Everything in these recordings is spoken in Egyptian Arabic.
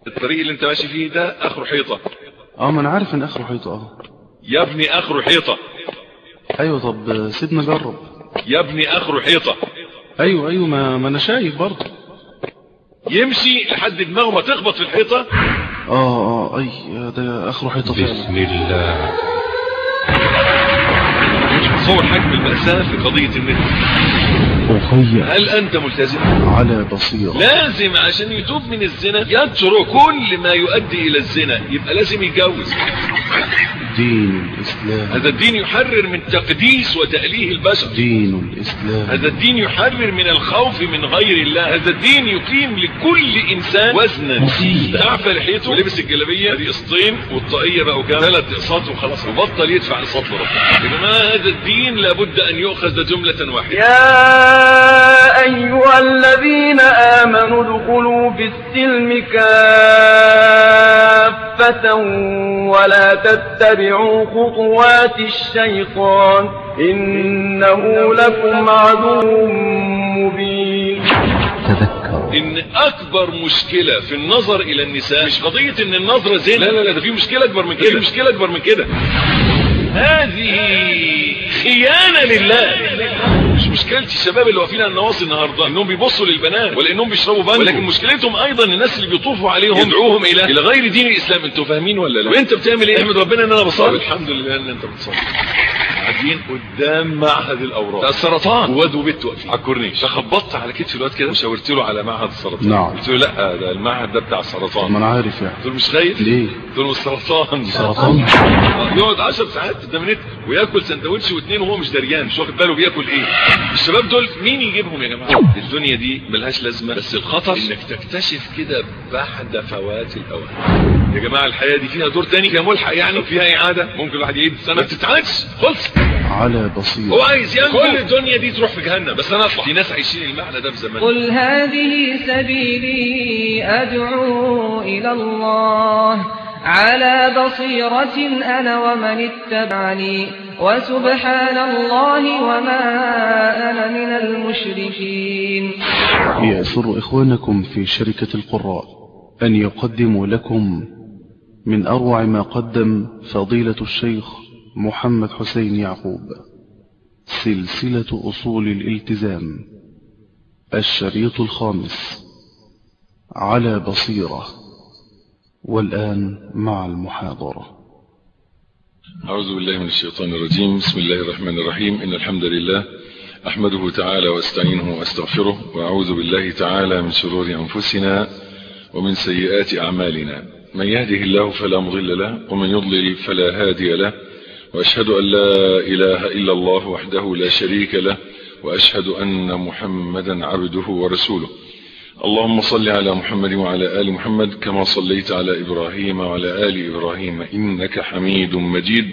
الطريق اللي انت ماشي فيه ده اخره حيطة اه ما انا عارف ان اخره حيطه اه يا ابني اخره حيطة ايوه طب سيبنا جرب يا ابني اخره حيطة ايوه ايوه ما, ما انا شايف برضه يمشي لحد دماغه ما تخبط في الحيطة اه اه اي ده اخره حيطه فعلا بسم الله تصور حجم المأساة في قضية النت اخي هل انت ملتزم على بصيره لازم عشان يتوب من الزنا يترك كل ما يؤدي الى الزنا يبقى لازم يتجوز دين الاسلام هذا الدين يحرر من تقديس وتأليه البشر دين الاسلام هذا الدين يحرر من الخوف من غير الله هذا الدين يقيم لكل انسان وزنا مصيبة. تعفى لحيته ولبس الجلابيه ادي قسطين والطاقيه بقوا كام ثلاث اقساط وخلاص وبطل يدفع اقساط لربنا يا جماعه هذا الدين لابد ان يؤخذ جمله واحده يا أيها الذين آمنوا ادخلوا في السلم كافة ولا تتبعوا خطوات الشيطان إنه لكم عدو مبين تذكر ان اكبر مشكلة في النظر الى النساء مش قضية ان النظرة زين لا لا لا ده في مشكلة اكبر من كده في مشكلة اكبر من كده هذه خيانة لله مش مشكلة الشباب اللي واقفين على النواصي النهارده انهم بيبصوا للبنات ولا انهم بيشربوا بانجو ولكن مشكلتهم ايضا الناس اللي بيطوفوا عليهم يدعوهم الى الى غير دين الاسلام انتوا فاهمين ولا لا وانت بتعمل ايه احمد ربنا ان انا بصلي الحمد لله ان انت بتصلي قاعدين قدام معهد الاورام ده السرطان واد وبنت واقفين على الكورنيش فخبطت على كتف الواد كده وشاورت له على معهد السرطان نعم. قلت له لا ده المعهد ده بتاع ما السرطان انا عارف يعني قلت له مش خايف ليه قلت له السرطان سرطان يقعد 10 ساعات قدام النت وياكل سندوتش واثنين وهو مش دريان مش واخد باله بياكل ايه الشباب دول مين يجيبهم يا جماعه الدنيا دي ملهاش لازمه بس الخطر انك تكتشف كده بعد فوات الاوان يا جماعه الحياه دي فيها دور تاني فيها ملحق يعني وفيها اعاده ممكن الواحد يعيد السنه ما بتتعادش خلص على هو بصيره عايز ينجو كل الدنيا دي تروح في جهنم بس انا اطلع في ناس عايشين المعنى ده في زمان قل هذه سبيلي أدعو إلى الله على بصيرة أنا ومن اتبعني وسبحان الله وما أنا من المشركين يأسر إخوانكم في شركة القراء أن يقدموا لكم من أروع ما قدم فضيلة الشيخ محمد حسين يعقوب سلسلة أصول الالتزام الشريط الخامس على بصيرة والآن مع المحاضرة أعوذ بالله من الشيطان الرجيم بسم الله الرحمن الرحيم إن الحمد لله أحمده تعالى واستعينه واستغفره وأعوذ بالله تعالى من شرور أنفسنا ومن سيئات أعمالنا من يهده الله فلا مضل له ومن يضلل فلا هادي له وأشهد أن لا إله إلا الله وحده لا شريك له وأشهد أن محمدا عبده ورسوله اللهم صل على محمد وعلى آل محمد كما صليت على إبراهيم وعلى آل إبراهيم إنك حميد مجيد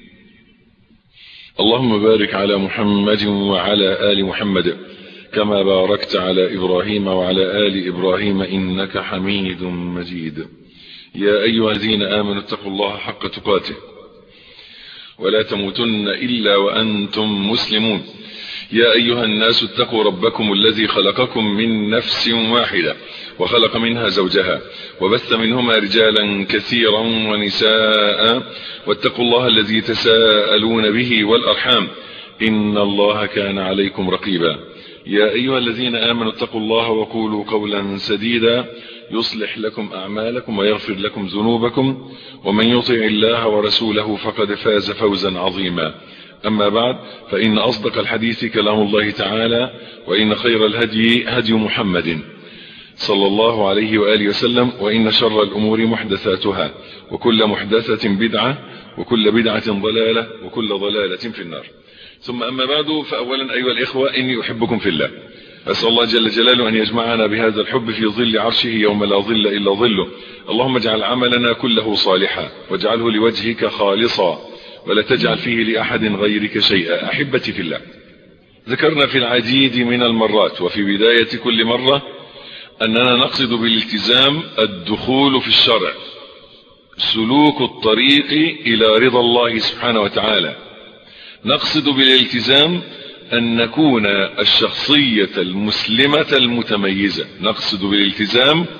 اللهم بارك على محمد وعلى آل محمد كما باركت على إبراهيم وعلى آل إبراهيم إنك حميد مجيد يا أيها الذين آمنوا اتقوا الله حق تقاته ولا تموتن إلا وأنتم مسلمون يا أيها الناس اتقوا ربكم الذي خلقكم من نفس واحدة وخلق منها زوجها وبث منهما رجالا كثيرا ونساء واتقوا الله الذي تساءلون به والأرحام إن الله كان عليكم رقيبا يا أيها الذين آمنوا اتقوا الله وقولوا قولا سديدا يصلح لكم أعمالكم ويغفر لكم ذنوبكم ومن يطع الله ورسوله فقد فاز فوزا عظيما أما بعد فإن أصدق الحديث كلام الله تعالى وإن خير الهدي هدي محمد صلى الله عليه وآله وسلم وإن شر الأمور محدثاتها وكل محدثة بدعة وكل بدعة ضلالة وكل ضلالة في النار ثم أما بعد فأولا أيها الإخوة إني أحبكم في الله أسأل الله جل جلاله أن يجمعنا بهذا الحب في ظل عرشه يوم لا ظل إلا ظله اللهم اجعل عملنا كله صالحا واجعله لوجهك خالصا ولا تجعل فيه لأحد غيرك شيئا أحبتي في الله ذكرنا في العديد من المرات وفي بداية كل مرة أننا نقصد بالالتزام الدخول في الشرع سلوك الطريق إلى رضا الله سبحانه وتعالى نقصد بالالتزام أن نكون الشخصية المسلمة المتميزة نقصد بالالتزام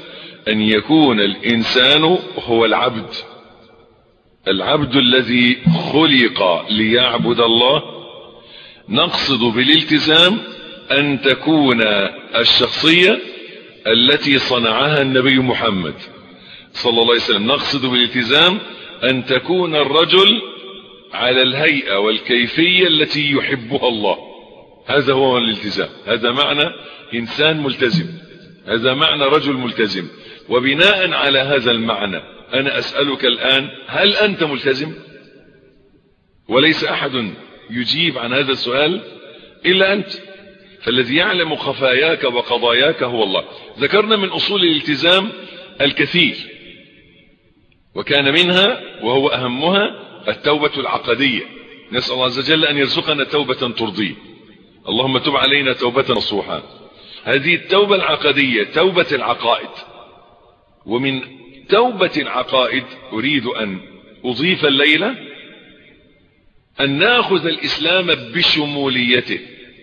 أن يكون الإنسان هو العبد العبد الذي خلق ليعبد الله نقصد بالالتزام أن تكون الشخصية التي صنعها النبي محمد صلى الله عليه وسلم نقصد بالالتزام أن تكون الرجل على الهيئة والكيفية التي يحبها الله هذا هو الالتزام هذا معنى إنسان ملتزم هذا معنى رجل ملتزم وبناء على هذا المعنى أنا أسألك الآن هل أنت ملتزم وليس أحد يجيب عن هذا السؤال إلا أنت فالذي يعلم خفاياك وقضاياك هو الله ذكرنا من أصول الالتزام الكثير وكان منها وهو أهمها التوبة العقدية نسأل الله عز وجل أن يرزقنا توبة ترضيه اللهم تب علينا توبة نصوحا هذه التوبة العقدية توبة العقائد ومن توبة العقائد أريد أن أضيف الليلة أن نأخذ الإسلام بشموليته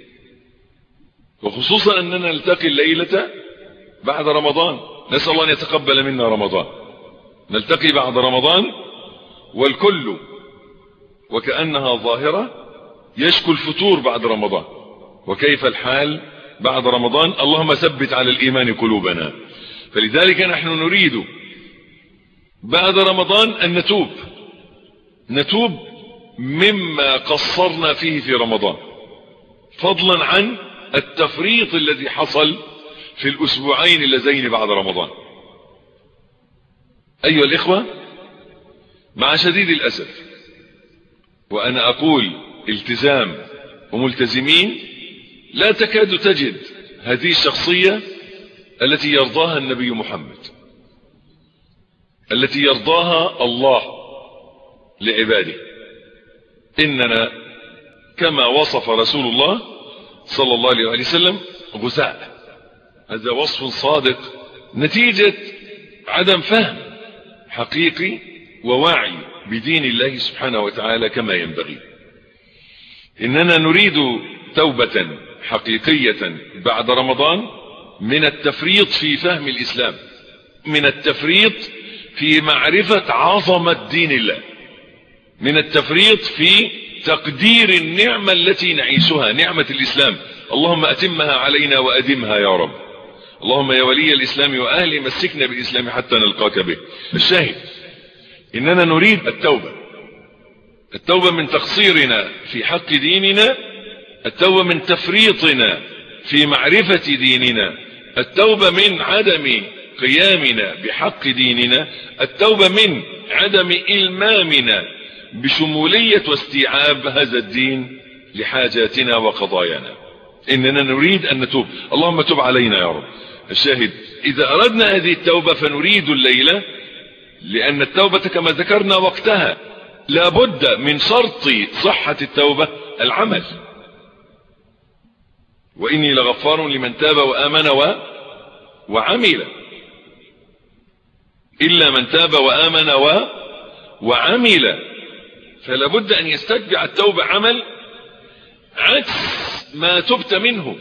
وخصوصا أننا نلتقي الليلة بعد رمضان نسأل الله أن يتقبل منا رمضان نلتقي بعد رمضان والكل وكأنها ظاهرة يشكو الفتور بعد رمضان وكيف الحال بعد رمضان اللهم ثبت على الإيمان قلوبنا فلذلك نحن نريد بعد رمضان أن نتوب نتوب مما قصرنا فيه في رمضان فضلا عن التفريط الذي حصل في الأسبوعين اللذين بعد رمضان أيها الإخوة مع شديد الأسف وأنا أقول التزام وملتزمين لا تكاد تجد هذه الشخصية التي يرضاها النبي محمد التي يرضاها الله لعباده إننا كما وصف رسول الله صلى الله عليه وسلم غثاء هذا وصف صادق نتيجة عدم فهم حقيقي ووعي بدين الله سبحانه وتعالى كما ينبغي إننا نريد توبة حقيقية بعد رمضان من التفريط في فهم الإسلام من التفريط في معرفة عظمة دين الله من التفريط في تقدير النعمة التي نعيشها نعمة الإسلام اللهم أتمها علينا وأدمها يا رب اللهم يا ولي الإسلام وأهلي مسكنا بالإسلام حتى نلقاك به الشاهد إننا نريد التوبة التوبة من تقصيرنا في حق ديننا التوبة من تفريطنا في معرفة ديننا التوبة من عدم قيامنا بحق ديننا التوبة من عدم إلمامنا بشمولية واستيعاب هذا الدين لحاجاتنا وقضايانا إننا نريد أن نتوب اللهم تب علينا يا رب الشاهد إذا أردنا هذه التوبة فنريد الليلة لأن التوبة كما ذكرنا وقتها لابد من شرط صحة التوبة العمل وإني لغفار لمن تاب وآمن و... وعمل إلا من تاب وآمن و... وعمل فلا بد أن يستتبع التوبة عمل عكس ما تبت منه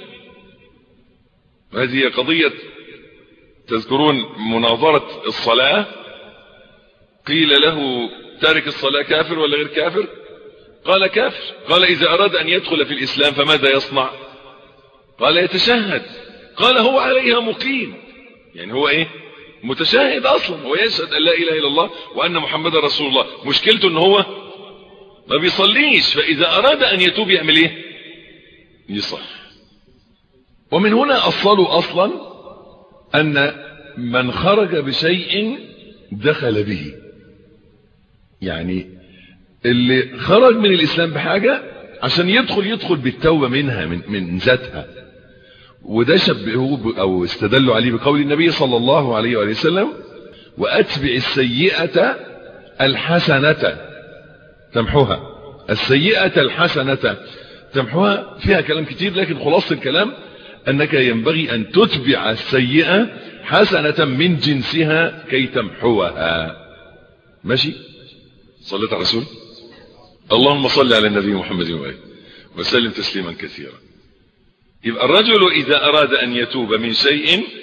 هذه قضية تذكرون مناظرة الصلاة قيل له تارك الصلاة كافر ولا غير كافر قال كافر قال إذا أراد أن يدخل في الإسلام فماذا يصنع قال يتشهد قال هو عليها مقيم يعني هو ايه متشهد اصلا هو يشهد ان لا اله الا الله وان محمد رسول الله مشكلته ان هو ما بيصليش فاذا اراد ان يتوب يعمل ايه يصح ومن هنا اصلوا اصلا ان من خرج بشيء دخل به يعني اللي خرج من الاسلام بحاجة عشان يدخل يدخل بالتوبة منها من, من ذاتها وده شبهوه او استدلوا عليه بقول النبي صلى الله عليه وآله وسلم واتبع السيئة الحسنة تمحوها السيئة الحسنة تمحوها فيها كلام كتير لكن خلاصة الكلام انك ينبغي ان تتبع السيئة حسنة من جنسها كي تمحوها ماشي صليت على رسول اللهم صل على النبي محمد وآله وسلم تسليما كثيرا يبقى الرجل إذا أراد أن يتوب من شيء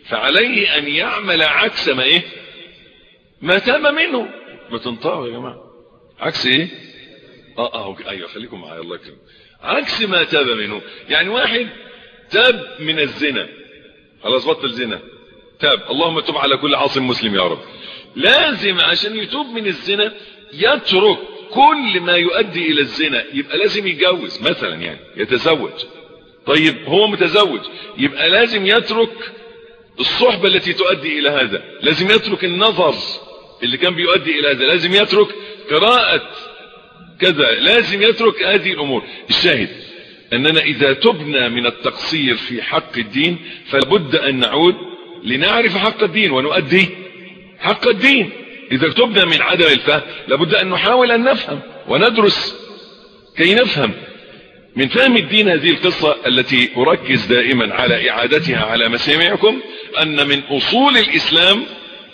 فعليه ان يعمل عكس ما ايه ما تاب منه ما تنطقوا يا جماعة عكس ايه اه اه ايوه خليكم معايا الله يكرمك عكس ما تاب منه يعني واحد تاب من الزنا خلاص بطل زنا تاب اللهم تب على كل عاصم مسلم يا رب لازم عشان يتوب من الزنا يترك كل ما يؤدي الى الزنا يبقى لازم يتجوز مثلا يعني يتزوج طيب هو متزوج يبقى لازم يترك الصحبة التي تؤدي الى هذا لازم يترك النظر اللي كان بيؤدي الى هذا لازم يترك قراءة كذا لازم يترك هذه الامور الشاهد اننا اذا تبنا من التقصير في حق الدين فلابد ان نعود لنعرف حق الدين ونؤدي حق الدين اذا تبنا من عدم الفهم لابد ان نحاول ان نفهم وندرس كي نفهم من فهم الدين هذه القصة التي اركز دائما على اعادتها على مسامعكم ان من اصول الاسلام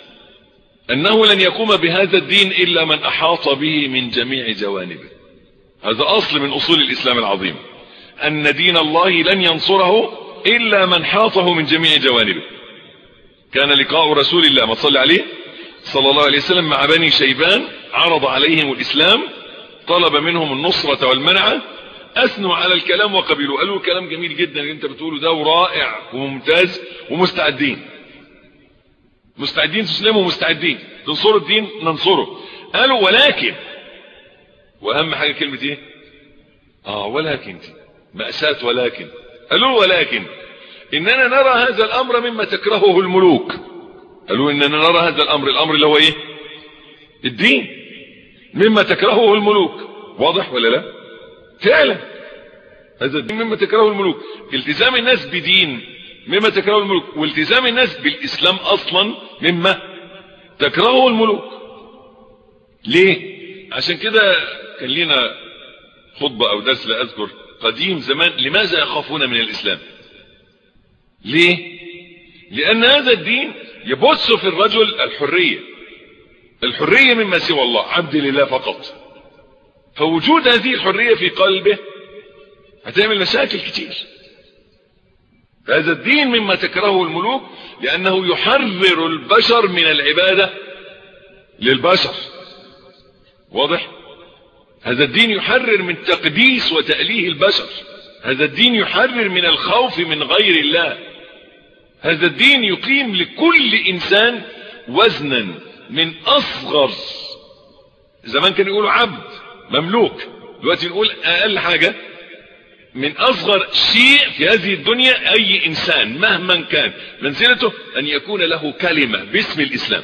انه لن يقوم بهذا الدين الا من احاط به من جميع جوانبه هذا اصل من اصول الاسلام العظيم ان دين الله لن ينصره الا من حاطه من جميع جوانبه كان لقاء رسول الله ما صلى عليه صلى الله عليه وسلم مع بني شيبان عرض عليهم الاسلام طلب منهم النصرة والمنعة اثنوا على الكلام وقبلوا قالوا كلام جميل جدا اللي انت بتقوله ده ورائع وممتاز ومستعدين مستعدين تسلموا مستعدين تنصروا الدين ننصره قالوا ولكن واهم حاجة كلمة ايه اه ولكن دي مأساة ولكن قالوا ولكن اننا نرى هذا الامر مما تكرهه الملوك قالوا اننا نرى هذا الامر الامر اللي هو ايه الدين مما تكرهه الملوك واضح ولا لا فعلا هذا الدين مما تكرهه الملوك التزام الناس بدين مما تكرهه الملوك والتزام الناس بالاسلام اصلا مما تكرهه الملوك ليه عشان كده كان لنا خطبة او درس لا اذكر قديم زمان لماذا يخافون من الاسلام ليه لان هذا الدين يبث في الرجل الحرية الحرية مما سوى الله عبد لله فقط فوجود هذه الحرية في قلبه هتعمل مشاكل كتير هذا الدين مما تكرهه الملوك لأنه يحرر البشر من العبادة للبشر واضح هذا الدين يحرر من تقديس وتأليه البشر هذا الدين يحرر من الخوف من غير الله هذا الدين يقيم لكل إنسان وزنا من أصغر زمان كانوا يقولوا عبد مملوك دلوقتي نقول أقل حاجة من أصغر شيء في هذه الدنيا أي إنسان مهما كان منزلته أن يكون له كلمة باسم الإسلام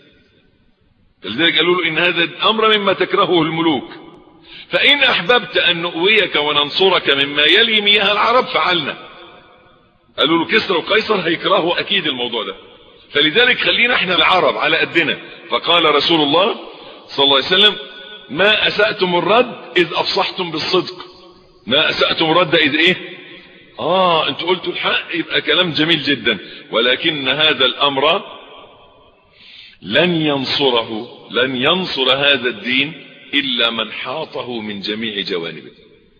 لذلك قالوا له إن هذا الأمر مما تكرهه الملوك فإن أحببت أن نؤويك وننصرك مما يلي مياه العرب فعلنا قالوا له كسرى وقيصر هيكرهوا أكيد الموضوع ده فلذلك خلينا احنا العرب على قدنا فقال رسول الله صلى الله عليه وسلم ما أسأتم الرد إذ أفصحتم بالصدق ما أسأتم الرد إذ إيه آه أنتوا قلتوا الحق يبقى كلام جميل جدا ولكن هذا الأمر لن ينصره لن ينصر هذا الدين إلا من حاطه من جميع جوانبه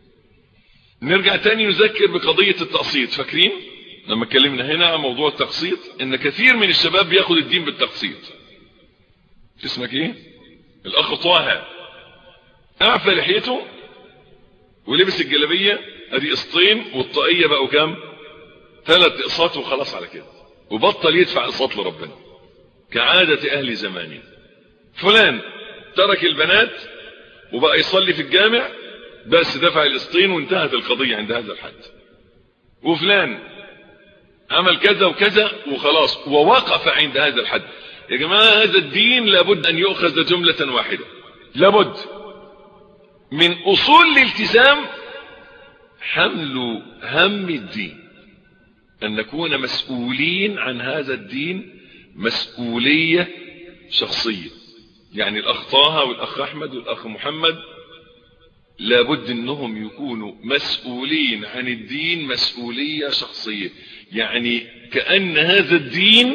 نرجع تاني نذكر بقضية التقسيط فاكرين لما اتكلمنا هنا عن موضوع التقسيط ان كثير من الشباب بياخد الدين بالتقسيط اسمك ايه الاخ طه اعفى لحيته ولبس الجلابيه ادي قسطين والطاقيه بقوا كام ثلاث اقساط وخلاص على كده وبطل يدفع اقساط لربنا كعاده اهل زمانه فلان ترك البنات وبقى يصلي في الجامع بس دفع القسطين وانتهت القضيه عند هذا الحد وفلان عمل كذا وكذا وخلاص ووقف عند هذا الحد يا جماعه هذا الدين لابد ان يؤخذ جمله واحده لابد من اصول الالتزام حمل هم الدين ان نكون مسؤولين عن هذا الدين مسؤولية شخصية يعني الاخ طه والاخ احمد والاخ محمد لابد انهم يكونوا مسؤولين عن الدين مسؤولية شخصية يعني كأن هذا الدين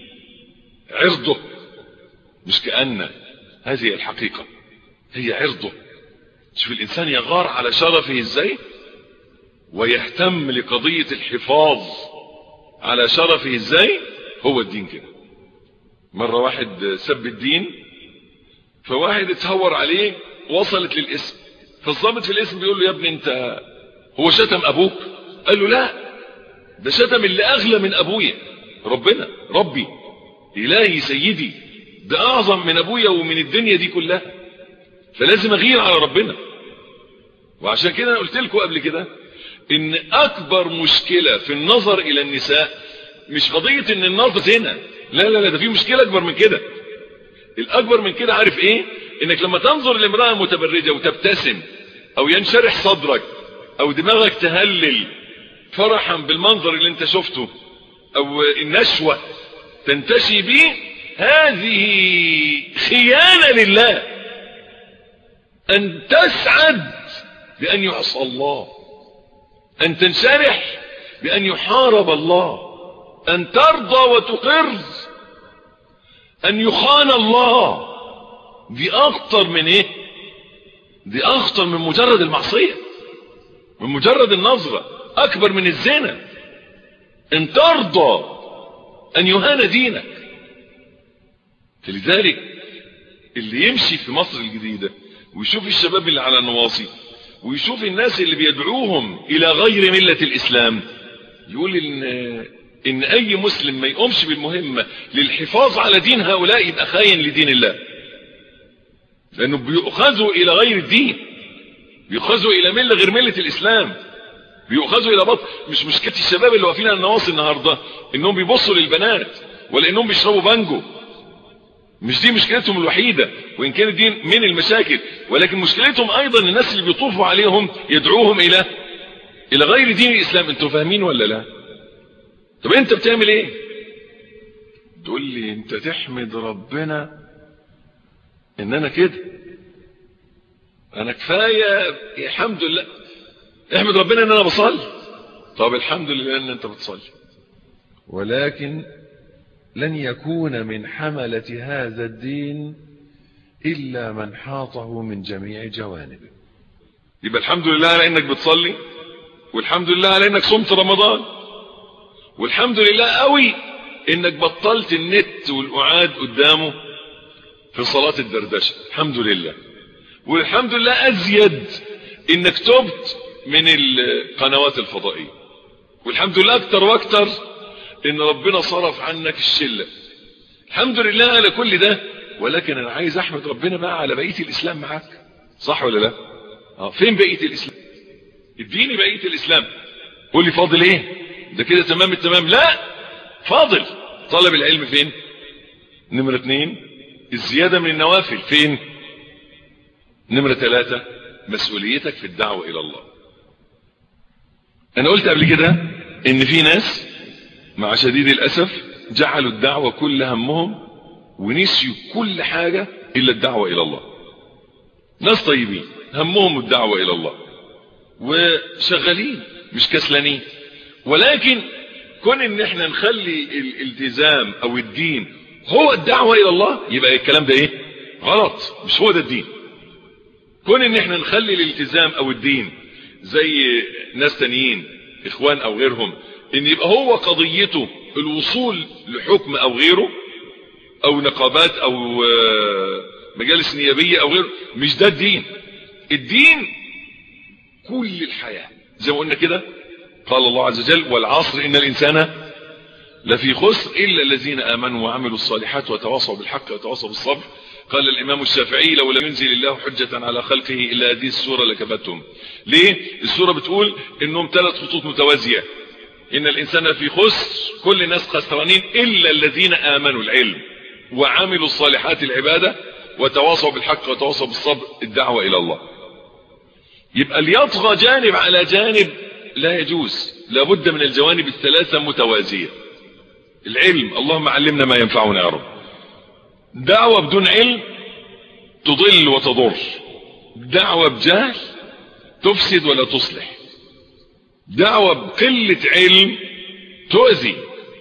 عرضه مش كأن هذه الحقيقة هي عرضه شوف الإنسان يغار على شرفه ازاي ويهتم لقضية الحفاظ على شرفه ازاي هو الدين كده مرة واحد سب الدين فواحد اتهور عليه وصلت للاسم فالضابط في الاسم بيقول له يا ابني انت هو شتم ابوك قال له لا ده شتم اللي اغلى من ابويا ربنا ربي الهي سيدي ده اعظم من ابويا ومن الدنيا دي كلها فلازم اغير على ربنا وعشان كده انا قلت لكم قبل كده ان اكبر مشكلة في النظر الى النساء مش قضية ان النظر زنا لا لا لا ده في مشكلة اكبر من كده الاكبر من كده عارف ايه انك لما تنظر لامرأة متبرجة وتبتسم او ينشرح صدرك او دماغك تهلل فرحا بالمنظر اللي انت شفته او النشوة تنتشي به هذه خيانة لله ان تسعد بان يعصى الله ان تنشرح بان يحارب الله ان ترضى وتقر ان يخان الله دي اخطر من ايه دي اخطر من مجرد المعصية من مجرد النظرة اكبر من الزنا ان ترضى ان يهان دينك فلذلك اللي يمشي في مصر الجديدة ويشوف الشباب اللي على النواصي ويشوف الناس اللي بيدعوهم الى غير ملة الاسلام يقول ان ان اي مسلم ما يقومش بالمهمة للحفاظ على دين هؤلاء يبقى خاين لدين الله لانه بيؤخذوا الى غير الدين بيؤخذوا الى ملة غير ملة الاسلام بيؤخذوا الى بطل مش مشكلة الشباب اللي واقفين على النواصي النهاردة انهم بيبصوا للبنات ولا انهم بيشربوا بانجو مش دي مشكلتهم الوحيدة وإن كانت دي من المشاكل ولكن مشكلتهم أيضا الناس اللي بيطوفوا عليهم يدعوهم إلى إلى غير دين الإسلام أنتوا فاهمين ولا لا طب أنت بتعمل إيه تقول لي أنت تحمد ربنا إن أنا كده أنا كفاية الحمد لله احمد ربنا إن أنا بصلي طب الحمد لله إن أنت بتصلي ولكن لن يكون من حملة هذا الدين إلا من حاطه من جميع جوانبه يبقى الحمد لله على إنك بتصلي والحمد لله على إنك صمت رمضان والحمد لله قوي إنك بطلت النت والقعاد قدامه في صلاة الدردشة الحمد لله والحمد لله أزيد إنك تبت من القنوات الفضائية والحمد لله أكتر وأكتر ان ربنا صرف عنك الشلة الحمد لله على كل ده ولكن انا عايز احمد ربنا بقى على بقية الاسلام معاك صح ولا لا اه فين بقية الاسلام اديني بقية الاسلام قول لي فاضل ايه ده كده تمام التمام لا فاضل طلب العلم فين نمرة اتنين الزيادة من النوافل فين نمرة ثلاثة مسؤوليتك في الدعوة الى الله انا قلت قبل كده ان في ناس مع شديد الأسف جعلوا الدعوة كل همهم ونسيوا كل حاجة إلا الدعوة إلى الله ناس طيبين همهم الدعوة إلى الله وشغالين مش كسلانين ولكن كون ان احنا نخلي الالتزام او الدين هو الدعوة الى الله يبقى الكلام ده ايه غلط مش هو ده الدين كون ان احنا نخلي الالتزام او الدين زي ناس تانيين اخوان او غيرهم ان يبقى هو قضيته الوصول لحكم او غيره او نقابات او مجالس نيابية او غيره مش ده الدين الدين كل الحياة زي ما قلنا كده قال الله عز وجل والعصر ان الانسان لفي خسر الا الذين امنوا وعملوا الصالحات وتواصوا بالحق وتواصوا بالصبر قال الامام الشافعي لو لم ينزل الله حجة على خلقه الا هذه السورة لكفتهم ليه السورة بتقول انهم ثلاث خطوط متوازية ان الانسان في خسر كل الناس خسرانين الا الذين امنوا العلم وعملوا الصالحات العبادة وتواصوا بالحق وتواصوا بالصبر الدعوة الى الله يبقى ليطغى جانب على جانب لا يجوز لابد من الجوانب الثلاثة متوازية العلم اللهم علمنا ما ينفعنا يا رب دعوة بدون علم تضل وتضر دعوة بجهل تفسد ولا تصلح دعوة بقلة علم تؤذي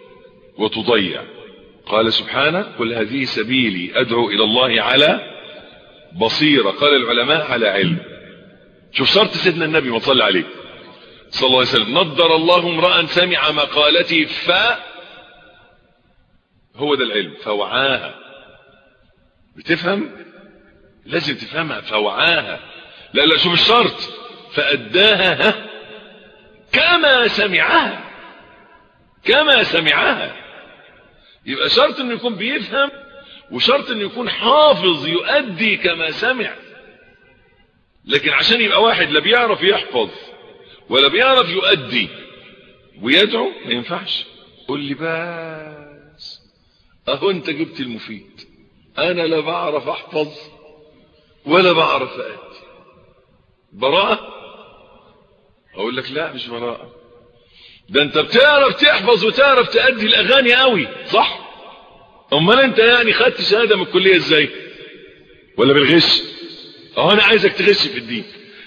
وتضيع قال سبحانه قل هذه سبيلي أدعو إلى الله على بصيرة قال العلماء على علم شوف شرط سيدنا النبي ما صلى عليه صلى الله عليه وسلم نضر الله امرأ سمع مقالتي ف هو ده العلم فوعاها بتفهم لازم تفهمها فوعاها لا لا شوف الشرط فأداها ها كما سمعها كما سمعها يبقى شرط انه يكون بيفهم وشرط انه يكون حافظ يؤدي كما سمع لكن عشان يبقى واحد لا بيعرف يحفظ ولا بيعرف يؤدي ويدعو ما ينفعش قول لي بس اهو انت جبت المفيد انا لا بعرف احفظ ولا بعرف ادي براءة اقول لك لا مش براءة ده انت بتعرف تحفظ وتعرف تأدي الاغاني قوي صح امال انت يعني خدت شهادة من الكلية ازاي ولا بالغش اهو انا عايزك تغش في الدين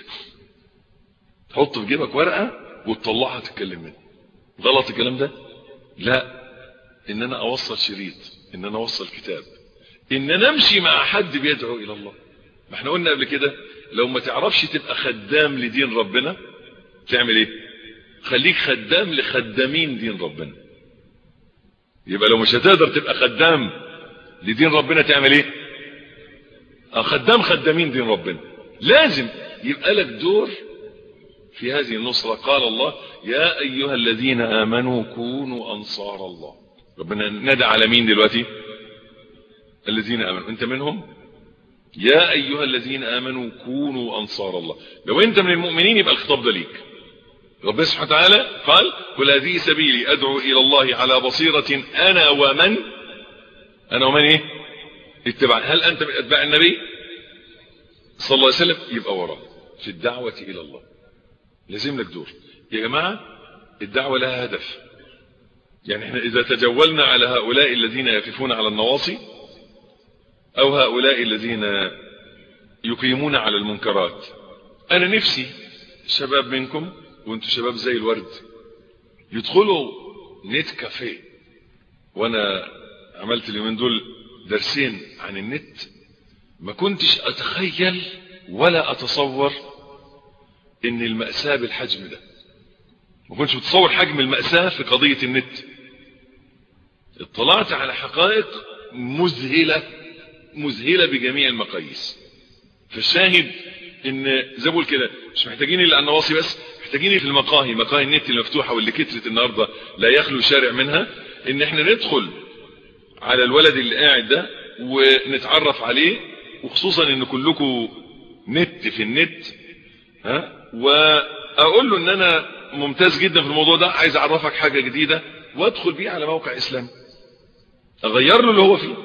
تحط في جيبك ورقة وتطلعها تتكلم منها غلط الكلام ده لا ان انا اوصل شريط ان انا اوصل كتاب ان انا امشي مع حد بيدعو الى الله ما احنا قلنا قبل كده لو ما تعرفش تبقى خدام لدين ربنا تعمل ايه خليك خدام لخدامين دين ربنا يبقى لو مش هتقدر تبقى خدام لدين ربنا تعمل ايه اه خدام خدامين دين ربنا لازم يبقى لك دور في هذه النصرة قال الله يا أيها الذين آمنوا كونوا أنصار الله ربنا ندى على مين دلوقتي الذين آمنوا أنت منهم يا أيها الذين آمنوا كونوا أنصار الله لو أنت من المؤمنين يبقى الخطاب ده ليك ربنا سبحانه وتعالى قال قل هذه سبيلي أدعو إلى الله على بصيرة أنا ومن أنا ومن إيه اتبع هل أنت من أتباع النبي صلى الله عليه وسلم يبقى وراه في الدعوة إلى الله لازم لك دور يا جماعة الدعوة لها هدف يعني احنا إذا تجولنا على هؤلاء الذين يقفون على النواصي أو هؤلاء الذين يقيمون على المنكرات أنا نفسي شباب منكم وانتوا شباب زي الورد يدخلوا نت كافيه وانا عملت اليومين دول درسين عن النت ما كنتش اتخيل ولا اتصور ان المأساة بالحجم ده ما كنتش متصور حجم المأساة في قضية النت اطلعت على حقائق مذهلة مذهلة بجميع المقاييس فالشاهد ان زي بقول كده مش محتاجين الا النواصي بس محتاجين في المقاهي مقاهي النت المفتوحة واللي كترت النهاردة لا يخلو شارع منها ان احنا ندخل على الولد اللي قاعد ده ونتعرف عليه وخصوصا ان كلكم نت في النت ها واقول له ان انا ممتاز جدا في الموضوع ده عايز اعرفك حاجة جديدة وادخل بيه على موقع اسلام اغير له اللي هو فيه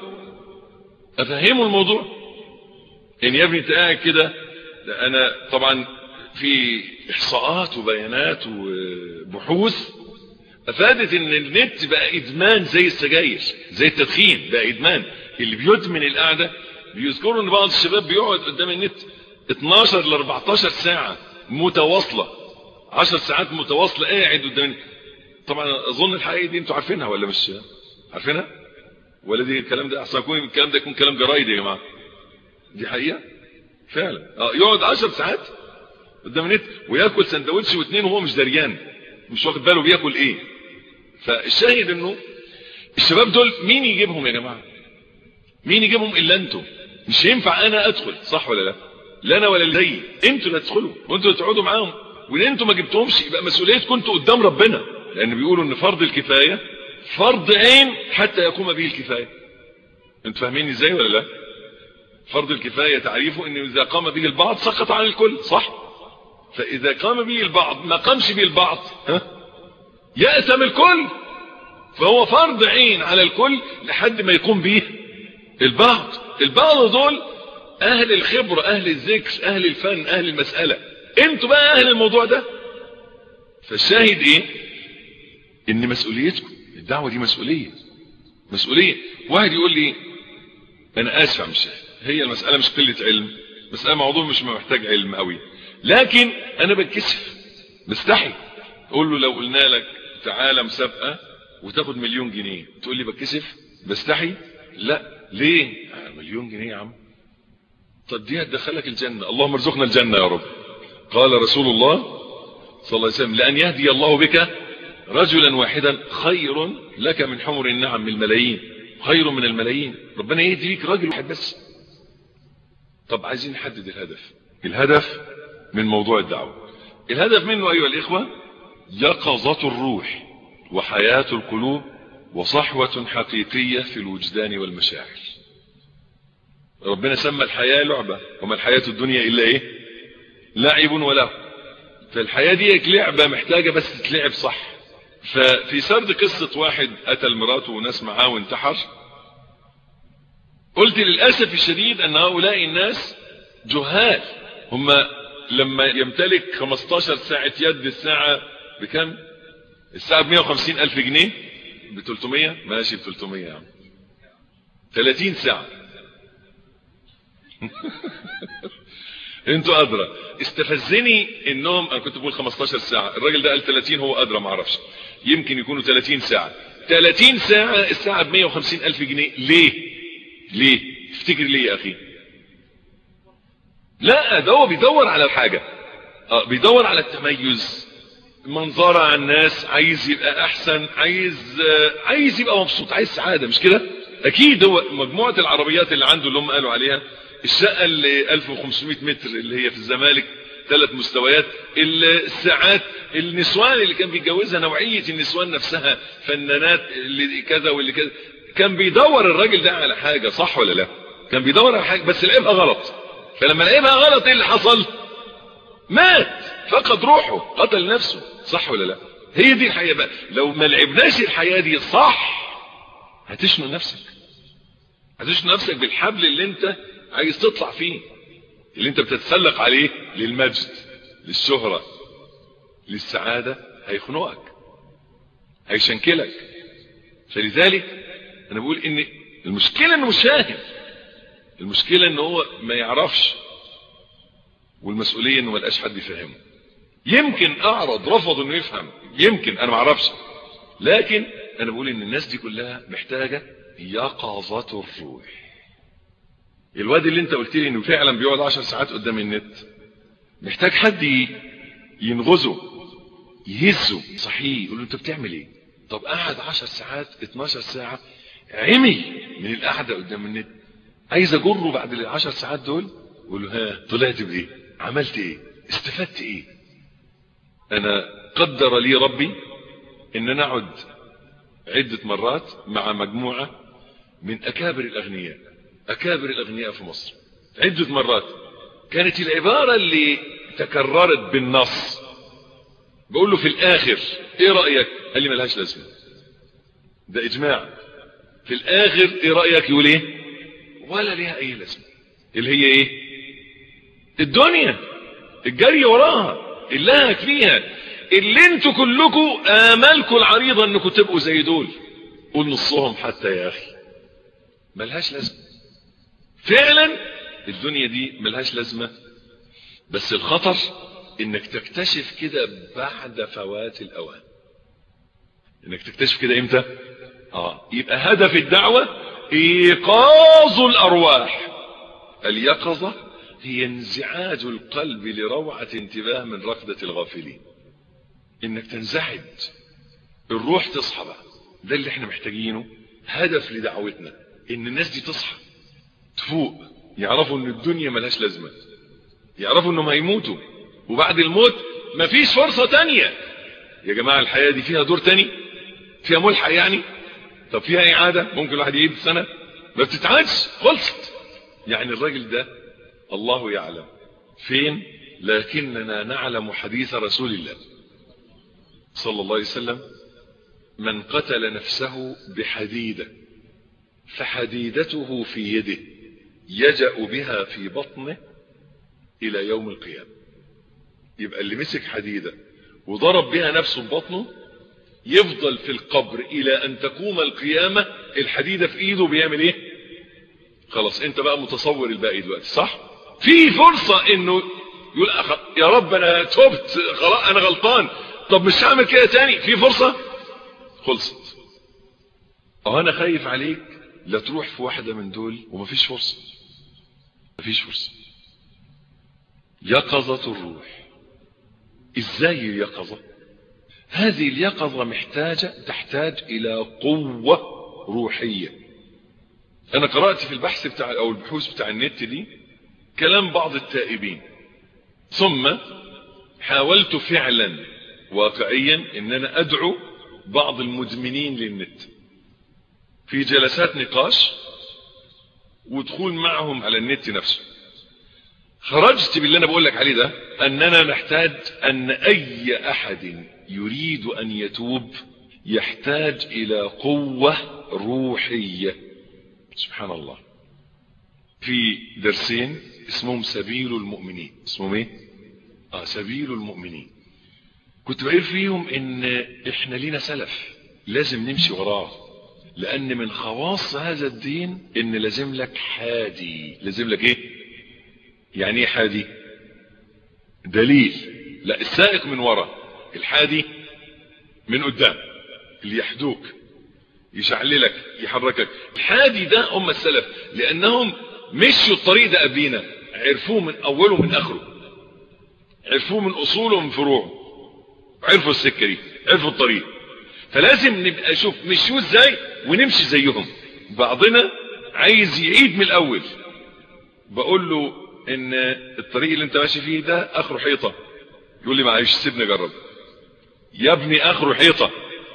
افهمه الموضوع ان يا ابني انت قاعد كده انا طبعا في احصاءات وبيانات وبحوث افادت ان النت بقى ادمان زي السجاير زي التدخين بقى ادمان اللي بيدمن القعده بيذكروا ان بعض الشباب بيقعد قدام النت 12 ل 14 ساعه متواصله 10 ساعات متواصله قاعد قدام طبعا اظن الحقيقه دي انتوا عارفينها ولا مش عارفينها ولا دي الكلام ده اصلا يكون الكلام ده يكون كلام جرايد يا جماعه دي حقيقه فعلا اه يقعد 10 ساعات قدام النت وياكل سندوتش واثنين وهو مش دريان مش واخد باله بياكل ايه فالشاهد انه الشباب دول مين يجيبهم يا جماعه مين يجيبهم الا انتم مش ينفع انا ادخل صح ولا لا لا انا ولا اللي زيي انتوا اللي تدخلوا وانتوا اللي تقعدوا معاهم وان انتوا ما جبتهمش يبقى مسؤوليتكم انتوا قدام ربنا لان بيقولوا ان فرض الكفايه فرض عين حتى يقوم به الكفايه انتوا فاهمين ازاي ولا لا فرض الكفايه تعريفه انه اذا قام به البعض سقط عن الكل صح فاذا قام به البعض ما قامش به البعض ها يأثم الكل فهو فرض عين على الكل لحد ما يقوم به البعض البعض دول اهل الخبرة اهل الذكر اهل الفن اهل المسألة انتوا بقى اهل الموضوع ده فالشاهد ايه ان مسؤوليتكم الدعوة دي مسؤولية مسؤولية واحد يقول لي انا اسف مش هي المسألة مش قلة علم مسألة موضوع مش محتاج علم قوي لكن انا بتكسف بستحي قول له لو قلنا لك تعالى مسابقة وتاخد مليون جنيه تقول لي بتكسف بستحي لا ليه آه مليون جنيه يا عم طب دي هتدخلك الجنة اللهم ارزقنا الجنة يا رب قال رسول الله صلى الله عليه وسلم لأن يهدي الله بك رجلا واحدا خير لك من حمر النعم من الملايين خير من الملايين ربنا يهدي ليك راجل واحد بس طب عايزين نحدد الهدف الهدف من موضوع الدعوة الهدف منه أيها الإخوة يقظة الروح وحياة القلوب وصحوة حقيقية في الوجدان والمشاعر ربنا سمى الحياة لعبة وما الحياة الدنيا إلا إيه لعب وله فالحياة دي لعبة محتاجة بس تتلعب صح ففي سرد قصة واحد قتل مراته وناس معاه وانتحر قلت للأسف الشديد أن هؤلاء الناس جهال هم لما يمتلك 15 ساعة يد الساعة بكم الساعة ب 150 ألف جنيه ب 300 ماشي ب 300 يا عم 30 ساعة انتوا ادرى استفزني انهم انا كنت بقول 15 ساعة الراجل ده قال 30 هو ادرى ما اعرفش يمكن يكونوا 30 ساعة 30 ساعة الساعة ب 150 الف جنيه ليه ليه تفتكر ليه يا اخي لا ده هو بيدور على الحاجة اه بيدور على التميز منظرة على الناس عايز يبقى احسن عايز آه عايز يبقى مبسوط عايز سعادة مش كده اكيد هو مجموعة العربيات اللي عنده اللي هم قالوا عليها الشقة اللي 1500 متر اللي هي في الزمالك ثلاث مستويات الساعات النسوان اللي كان بيتجوزها نوعية النسوان نفسها فنانات اللي كذا واللي كذا كان بيدور الراجل ده على حاجة صح ولا لا كان بيدور على حاجة بس لعبها غلط فلما لعبها غلط ايه اللي حصل مات فقد روحه قتل نفسه صح ولا لا هي دي الحياة بقى لو ما لعبناش الحياة دي صح هتشنق نفسك هتشنق نفسك بالحبل اللي انت عايز تطلع فيه اللي انت بتتسلق عليه للمجد للشهرة للسعادة هيخنقك هيشنكلك فلذلك انا بقول ان المشكلة انه مش فاهم المشكلة ان هو ما يعرفش والمسؤولية انه ما لقاش حد يفهمه يمكن اعرض رفض انه يفهم يمكن انا ما اعرفش لكن انا بقول ان الناس دي كلها محتاجة يقظة الروح الواد اللي انت قلت لي انه فعلا بيقعد 10 ساعات قدام النت محتاج حد ينغزه يهزه صحيح يقول له انت بتعمل ايه طب قعد 10 ساعات 12 ساعة عمي من القعدة قدام النت عايز اجره بعد العشر ساعات دول اقول له ها طلعت بايه عملت ايه استفدت ايه انا قدر لي ربي ان انا اقعد عدة مرات مع مجموعة من اكابر الاغنياء اكابر الاغنياء في مصر عدة مرات كانت العبارة اللي تكررت بالنص بقول له في الاخر ايه رأيك قال لي ملهاش لازمة ده اجماع في الاخر ايه رأيك يقول ايه ولا ليها اي لازمة اللي هي ايه الدنيا الجري وراها اللهك فيها اللي انتوا كلكم امالكم العريضة انكم تبقوا زي دول قول نصهم حتى يا اخي ملهاش لازمة فعلا الدنيا دي ملهاش لازمة بس الخطر انك تكتشف كده بعد فوات الاوان انك تكتشف كده امتى اه يبقى هدف الدعوة ايقاظ الارواح اليقظة هي انزعاج القلب لروعة انتباه من ركضة الغافلين انك تنزعج الروح تصحى بقى ده اللي احنا محتاجينه هدف لدعوتنا ان الناس دي تصحى تفوق يعرفوا ان الدنيا ملهاش لازمة يعرفوا انهم هيموتوا وبعد الموت مفيش فرصة تانية يا جماعة الحياة دي فيها دور تاني فيها ملحق يعني طب فيها اعادة ممكن الواحد يعيد سنة ما بتتعادش خلصت يعني الراجل ده الله يعلم فين لكننا نعلم حديث رسول الله صلى الله عليه وسلم من قتل نفسه بحديدة فحديدته في يده يجأ بها في بطنه الى يوم القيامة يبقى اللي مسك حديدة وضرب بها نفسه ببطنه يفضل في القبر الى ان تقوم القيامة الحديدة في ايده بيعمل ايه خلاص انت بقى متصور الباقي دلوقتي صح في فرصة انه يقول أخ... يا رب انا تبت خلاص انا غلطان طب مش هعمل كده تاني في فرصة خلصت اه انا خايف عليك لا تروح في واحدة من دول ومفيش فرصة مفيش فرصة يقظة الروح ازاي اليقظة هذه اليقظة محتاجة تحتاج الى قوة روحية انا قرأت في البحث بتاع او البحوث بتاع النت دي كلام بعض التائبين ثم حاولت فعلا واقعيا ان انا ادعو بعض المدمنين للنت في جلسات نقاش ودخول معهم على النت نفسه خرجت باللي انا بقول لك عليه ده اننا نحتاج ان اي احد يريد ان يتوب يحتاج الى قوة روحية سبحان الله في درسين اسمهم سبيل المؤمنين اسمهم ايه اه سبيل المؤمنين كنت بقول فيهم ان احنا لينا سلف لازم نمشي وراه لان من خواص هذا الدين ان لازم لك حادي لازم لك ايه يعني ايه حادي دليل لا السائق من ورا الحادي من قدام اللي يحدوك يشعللك يحركك الحادي ده هم السلف لانهم مشوا الطريق ده قبلينا عرفوه من اوله من اخره عرفوه من اصوله ومن فروعه عرفوا السكه دي عرفوا الطريق فلازم نبقى شوف مشوا ازاي ونمشي زيهم بعضنا عايز يعيد من الاول بقول له ان الطريق اللي انت ماشي فيه ده اخره حيطه يقول لي معلش سيبني اجرب يا ابني اخره حيطه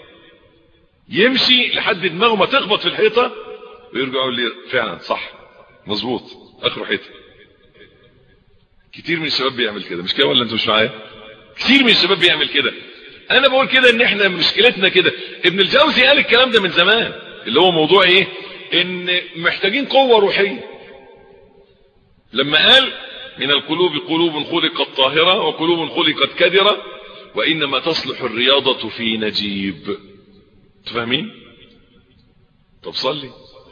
يمشي لحد دماغه ما تخبط في الحيطه ويرجع يقول لي فعلا صح مظبوط اخره حيطه كتير من الشباب بيعمل كده مش كده ولا انتوا مش معايا كتير من الشباب بيعمل كده انا بقول كده ان احنا مشكلتنا كده ابن الجوزي قال الكلام ده من زمان اللي هو موضوع ايه ان محتاجين قوة روحية لما قال من القلوب قلوب خلقت طاهرة وقلوب خلقت كدرة وانما تصلح الرياضة في نجيب تفهمين طب صلي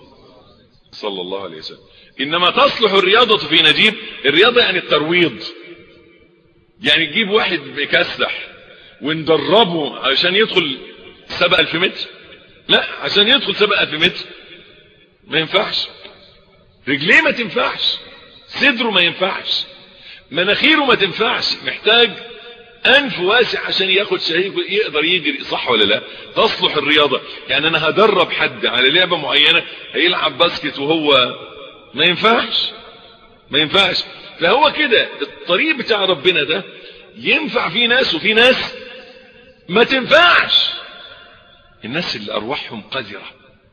صلى الله عليه وسلم انما تصلح الرياضة في نجيب الرياضة يعني الترويض يعني تجيب واحد بيكسح وندربه عشان يدخل سبق الف متر لا عشان يدخل سبق الف متر ما ينفعش رجليه ما تنفعش صدره ما ينفعش مناخيره ما تنفعش محتاج انف واسع عشان ياخد شهيق يقدر يجري صح ولا لا تصلح الرياضة يعني انا هدرب حد على لعبة معينة هيلعب باسكت وهو ما ينفعش ما ينفعش فهو كده الطريق بتاع ربنا ده ينفع في ناس وفي ناس ما تنفعش الناس اللي ارواحهم قذرة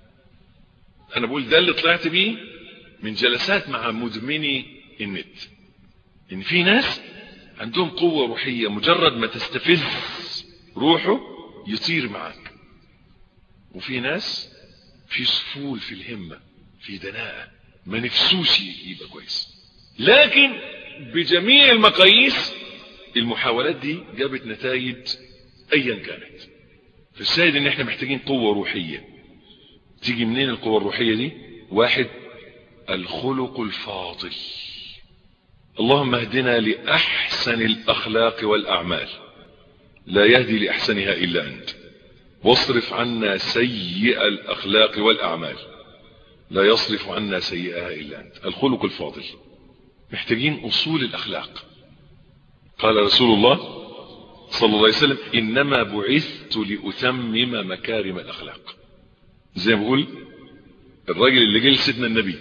انا بقول ده اللي طلعت بيه من جلسات مع مدمني النت ان في ناس عندهم قوة روحية مجرد ما تستفز روحه يطير معك وفي ناس في صفول في الهمة في دناءة ما نفسوش يبقى كويس لكن بجميع المقاييس المحاولات دي جابت نتائج ايا كانت فالشاهد ان احنا محتاجين قوة روحية تيجي منين القوة الروحية دي واحد الخلق الفاضل اللهم اهدنا لأحسن الأخلاق والأعمال لا يهدي لأحسنها إلا أنت واصرف عنا سيء الأخلاق والأعمال لا يصرف عنا سيئها إلا أنت الخلق الفاضل محتاجين أصول الأخلاق قال رسول الله صلى الله عليه وسلم إنما بعثت لأتمم مكارم الأخلاق زي ما بقول الراجل اللي جه لسيدنا النبي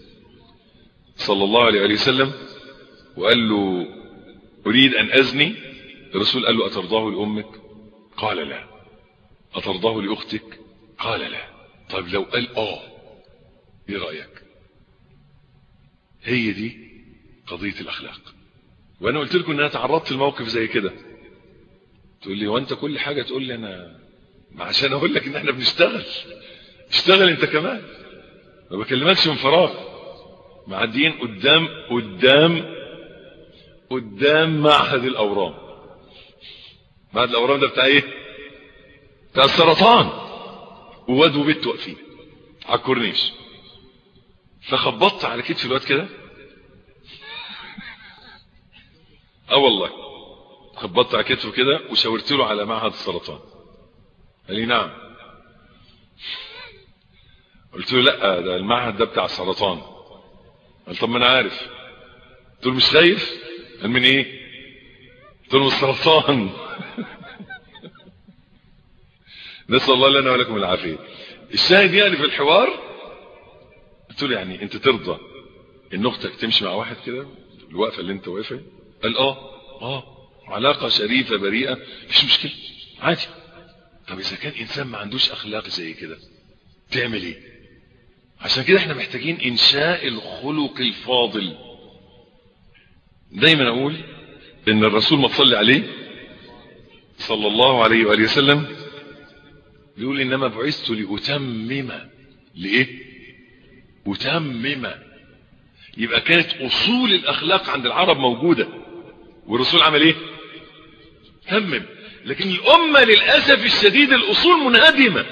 صلى الله عليه وسلم وقال له أريد أن أزني الرسول قال له أترضاه لأمك قال لا أترضاه لأختك قال لا طيب لو قال آه إيه رأيك هي دي قضية الأخلاق وأنا قلت لكم أن أنا تعرضت لموقف زي كده تقول لي وأنت كل حاجة تقول لي أنا ما عشان أقول لك إن إحنا بنشتغل اشتغل أنت كمان ما بكلمكش من فراغ معديين قدام قدام قدام معهد الاورام معهد الاورام ده بتاع ايه بتاع السرطان وواد وبنت واقفين على الكورنيش فخبطت على كتف الواد كده اه والله خبطت على كتفه كده وشاورت له على معهد السرطان قال لي نعم قلت له لا ده المعهد ده بتاع السرطان قال طب ما انا عارف قلت له مش خايف قال من ايه قلت له من السرطان نسال الله لنا ولكم العافيه الشاهد يعني في الحوار قلت له يعني انت ترضى ان اختك تمشي مع واحد كده الوقفه اللي انت واقفها قال اه اه علاقه شريفه بريئه مفيش مشكله عادي طب اذا كان انسان ما عندوش اخلاق زي كده تعمل ايه عشان كده احنا محتاجين انشاء الخلق الفاضل دايما اقول ان الرسول ما تصلي عليه صلى الله عليه وآله وسلم بيقول انما بعثت لاتمم لايه اتمم يبقى كانت اصول الاخلاق عند العرب موجودة والرسول عمل ايه تمم لكن الامة للأسف الشديد الاصول منهدمة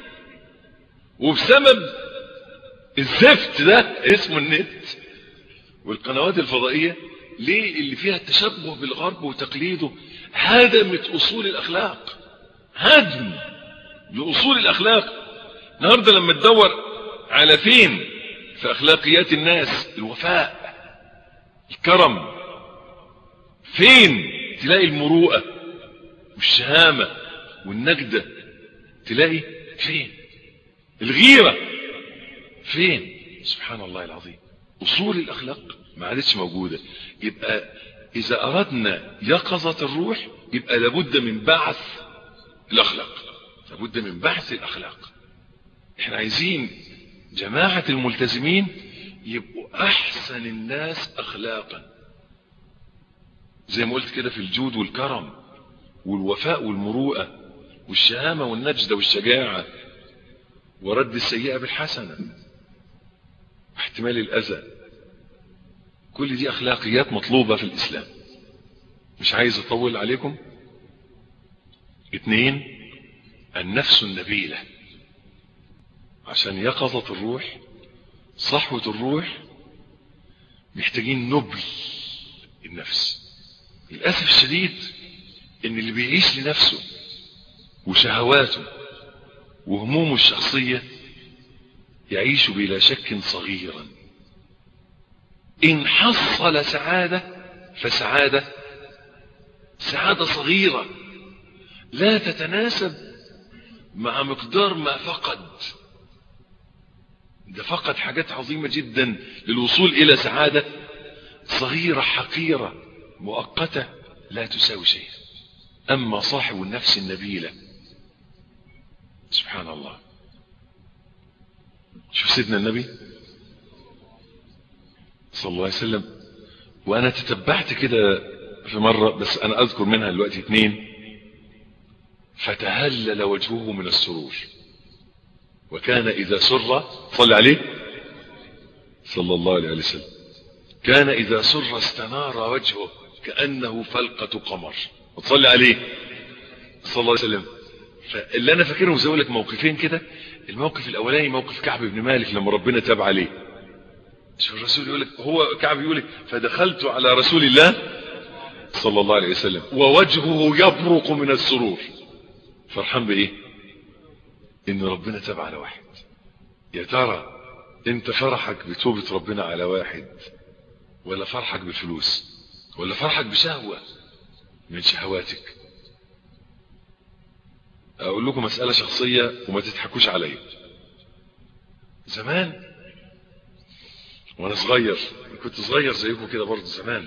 وبسبب الزفت ده اسمه النت والقنوات الفضائية ليه اللي فيها التشبه بالغرب وتقليده هدمت اصول الاخلاق هدم لاصول الاخلاق النهارده لما تدور على فين في اخلاقيات الناس الوفاء الكرم فين تلاقي المروءه والشهامه والنجده تلاقي فين الغيره فين سبحان الله العظيم اصول الاخلاق ما عادتش موجوده يبقى اذا اردنا يقظه الروح يبقى لابد من بعث الاخلاق لابد من بعث الاخلاق احنا عايزين جماعه الملتزمين يبقوا احسن الناس اخلاقا زي ما قلت كده في الجود والكرم والوفاء والمروءه والشهامه والنجده والشجاعه ورد السيئه بالحسنه واحتمال الاذى كل دي اخلاقيات مطلوبة في الاسلام مش عايز اطول عليكم اتنين النفس النبيلة عشان يقظة الروح صحوة الروح محتاجين نبل النفس للأسف الشديد ان اللي بيعيش لنفسه وشهواته وهمومه الشخصية يعيش بلا شك صغيرا إن حصل سعادة فسعادة سعادة صغيرة لا تتناسب مع مقدار ما فقد ده فقد حاجات عظيمة جدا للوصول إلى سعادة صغيرة حقيرة مؤقتة لا تساوي شيء أما صاحب النفس النبيلة سبحان الله شوف سيدنا النبي صلى الله عليه وسلم وانا تتبعت كده في مرة بس انا اذكر منها دلوقتي اتنين فتهلل وجهه من السرور وكان اذا سر صلى عليه صلى الله عليه وسلم كان اذا سر استنار وجهه كأنه فلقة قمر وتصلي عليه صلى الله عليه وسلم فاللي انا فاكرهم زي لك موقفين كده الموقف الاولاني موقف كعب بن مالك لما ربنا تاب عليه شو الرسول يقول لك هو كعب يقول لك فدخلت على رسول الله صلى الله عليه وسلم ووجهه يبرق من السرور فرحان بايه ان ربنا تاب على واحد يا ترى انت فرحك بتوبة ربنا على واحد ولا فرحك بالفلوس ولا فرحك بشهوة من شهواتك اقول لكم مسألة شخصية وما تضحكوش عليا زمان وانا صغير كنت صغير زيكم كده برضه زمان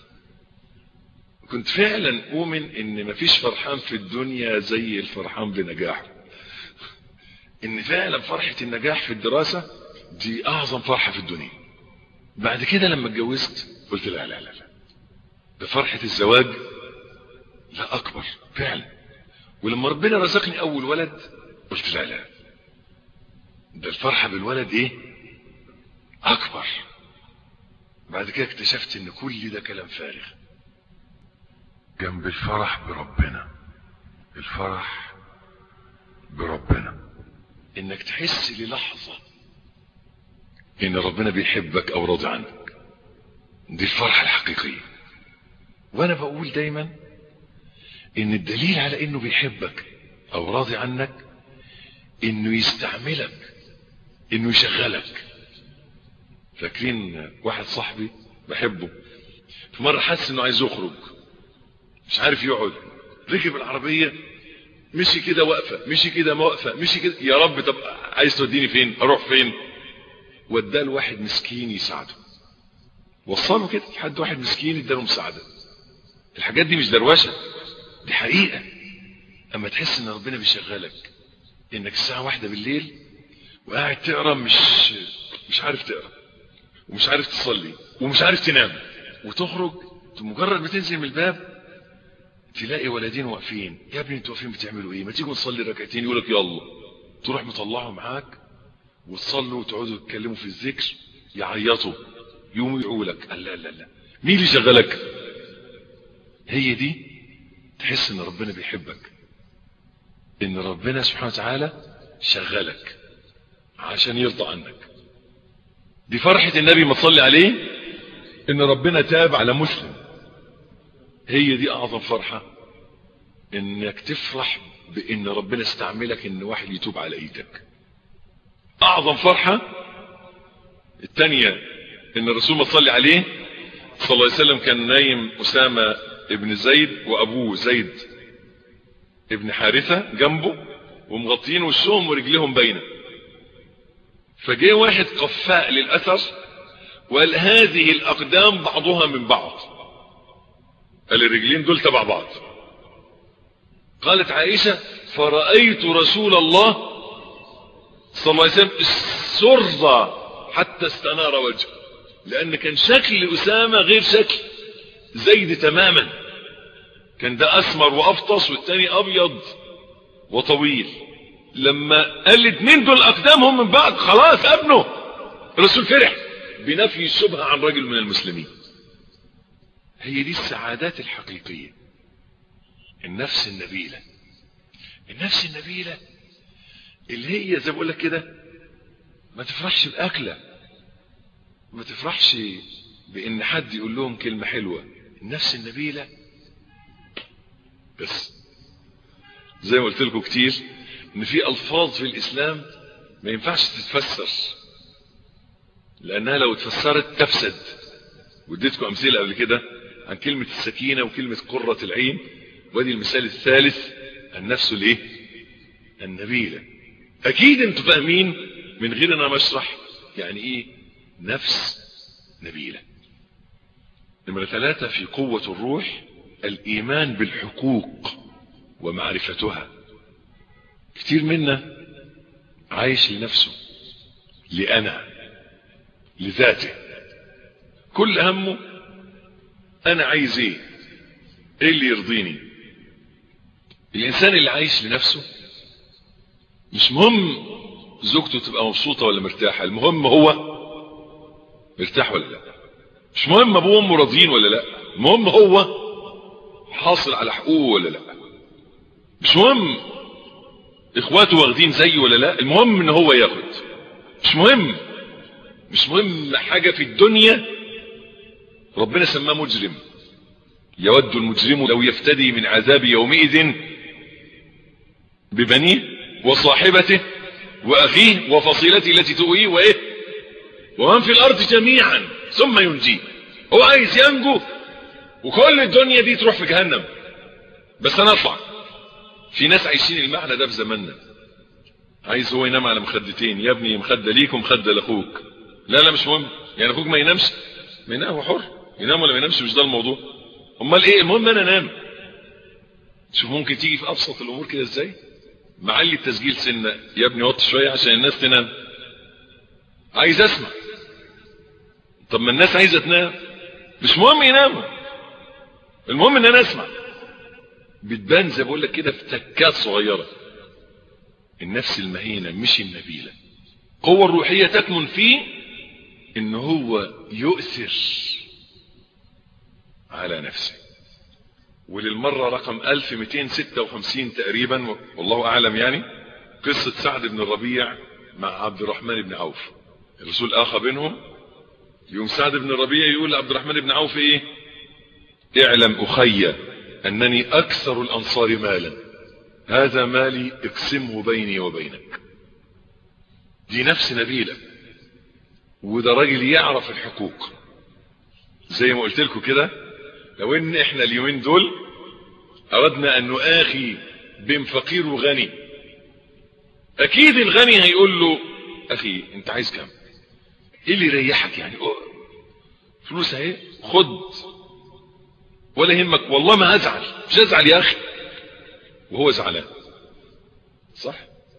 كنت فعلا اؤمن ان مفيش فرحان في الدنيا زي الفرحان بنجاحه ان فعلا فرحة النجاح في الدراسة دي اعظم فرحة في الدنيا بعد كده لما اتجوزت قلت لا لا لا لا ده فرحة الزواج لا اكبر فعلا ولما ربنا رزقني اول ولد قلت لا لا ده الفرحة بالولد ايه اكبر بعد كده اكتشفت ان كل ده كلام فارغ جنب الفرح بربنا الفرح بربنا انك تحس للحظة ان ربنا بيحبك او راضي عنك دي الفرحة الحقيقية وانا بقول دايما ان الدليل على انه بيحبك او راضي عنك انه يستعملك انه يشغلك فاكرين واحد صاحبي بحبه في مرة حس انه عايز يخرج مش عارف يقعد ركب العربية مشي كده واقفة مشي كده واقفة مشي كده يا رب طب عايز توديني فين اروح فين واداه لواحد مسكين يساعده وصله كده لحد واحد مسكين اداله مساعده الحاجات دي مش دروشه دي حقيقه اما تحس ان ربنا بيشغلك انك الساعه واحدة بالليل وقاعد تقرا مش مش عارف تقرا ومش عارف تصلي ومش عارف تنام وتخرج مجرد ما تنزل من الباب تلاقي ولدين واقفين يا ابني انتوا واقفين بتعملوا ايه ما تيجوا نصلي ركعتين يقول لك يلا تروح مطلعهم معاك وتصلوا وتقعدوا تتكلموا في الذكر يعيطوا يقوموا يدعوا لك لا لا لا مين اللي شغلك هي دي تحس ان ربنا بيحبك ان ربنا سبحانه وتعالى شغلك عشان يرضى عنك دي فرحة النبي ما تصلي عليه ان ربنا تاب على مسلم هي دي اعظم فرحة انك تفرح بان ربنا استعملك ان واحد يتوب على ايدك اعظم فرحة التانية ان الرسول ما صلي عليه صلى الله عليه وسلم كان نايم اسامة ابن زيد وابوه زيد ابن حارثة جنبه ومغطيين وشهم ورجلهم باينه فجاء واحد قفاء للاثر وقال هذه الاقدام بعضها من بعض قال الرجلين دول تبع بعض قالت عائشة فرأيت رسول الله صلى الله عليه وسلم سر حتى استنار وجهه لان كان شكل اسامة غير شكل زيد تماما كان ده اسمر وافطس والتاني ابيض وطويل لما قال الاثنين دول اقدامهم من بعض خلاص ابنه الرسول فرح بنفي الشبهة عن رجل من المسلمين هي دي السعادات الحقيقية النفس النبيلة النفس النبيلة اللي هي زي بقول لك كده ما تفرحش بأكلة ما تفرحش بان حد يقول لهم كلمة حلوة النفس النبيلة بس زي ما قلت لكم كتير ان في الفاظ في الاسلام ما ينفعش تتفسر لانها لو اتفسرت تفسد واديتكم امثله قبل كده عن كلمه السكينه وكلمه قره العين وادي المثال الثالث النفس الايه النبيله اكيد انتوا فاهمين من غير انا مشرح يعني ايه نفس نبيله نمره ثلاثة في قوة الروح الايمان بالحقوق ومعرفتها كتير منا عايش لنفسه لأنا لذاته كل همه أنا عايز إيه إيه اللي يرضيني الإنسان اللي عايش لنفسه مش مهم زوجته تبقى مبسوطة ولا مرتاحة المهم هو مرتاح ولا لا مش مهم أبوه وأمه راضيين ولا لا المهم هو حاصل على حقوقه ولا لا مش مهم اخواته واخدين زيه ولا لا المهم ان هو ياخد مش مهم مش مهم حاجة في الدنيا ربنا سماه مجرم يود المجرم لو يفتدي من عذاب يومئذ ببنيه وصاحبته واخيه وفصيلته التي تؤويه وايه ومن في الارض جميعا ثم ينجيه هو عايز ينجو وكل الدنيا دي تروح في جهنم بس انا اطلع في ناس عايشين المعنى ده في زماننا عايز هو ينام على مخدتين يا ابني مخده ليك ومخده لاخوك لا لا مش مهم يعني اخوك ما ينامش ما ينام هو حر ينام ولا ما ينامش مش ده الموضوع امال ايه المهم انا انام شوف ممكن تيجي في ابسط الامور كده ازاي معلي التسجيل سنه يا ابني وطي شويه عشان الناس تنام عايز اسمع طب ما الناس عايزه تنام مش مهم يناموا المهم ان انا اسمع بتبان زي بقول لك كده في تكات صغيره النفس المهينه مش النبيله القوه الروحيه تكمن فيه ان هو يؤثر على نفسه وللمره رقم 1256 تقريبا والله اعلم يعني قصه سعد بن الربيع مع عبد الرحمن بن عوف الرسول اخى بينهم يوم سعد بن الربيع يقول لعبد الرحمن بن عوف ايه اعلم اخي انني اكثر الانصار مالا هذا مالي اقسمه بيني وبينك دي نفس نبيلة وده راجل يعرف الحقوق زي ما قلت لكم كده لو ان احنا اليومين دول اردنا ان نؤاخي بين فقير وغني اكيد الغني هيقول له اخي انت عايز كام ايه اللي يريحك يعني أوه. فلوس اهي خد ولا يهمك والله ما هزعل مش هزعل يا اخي وهو زعلان صح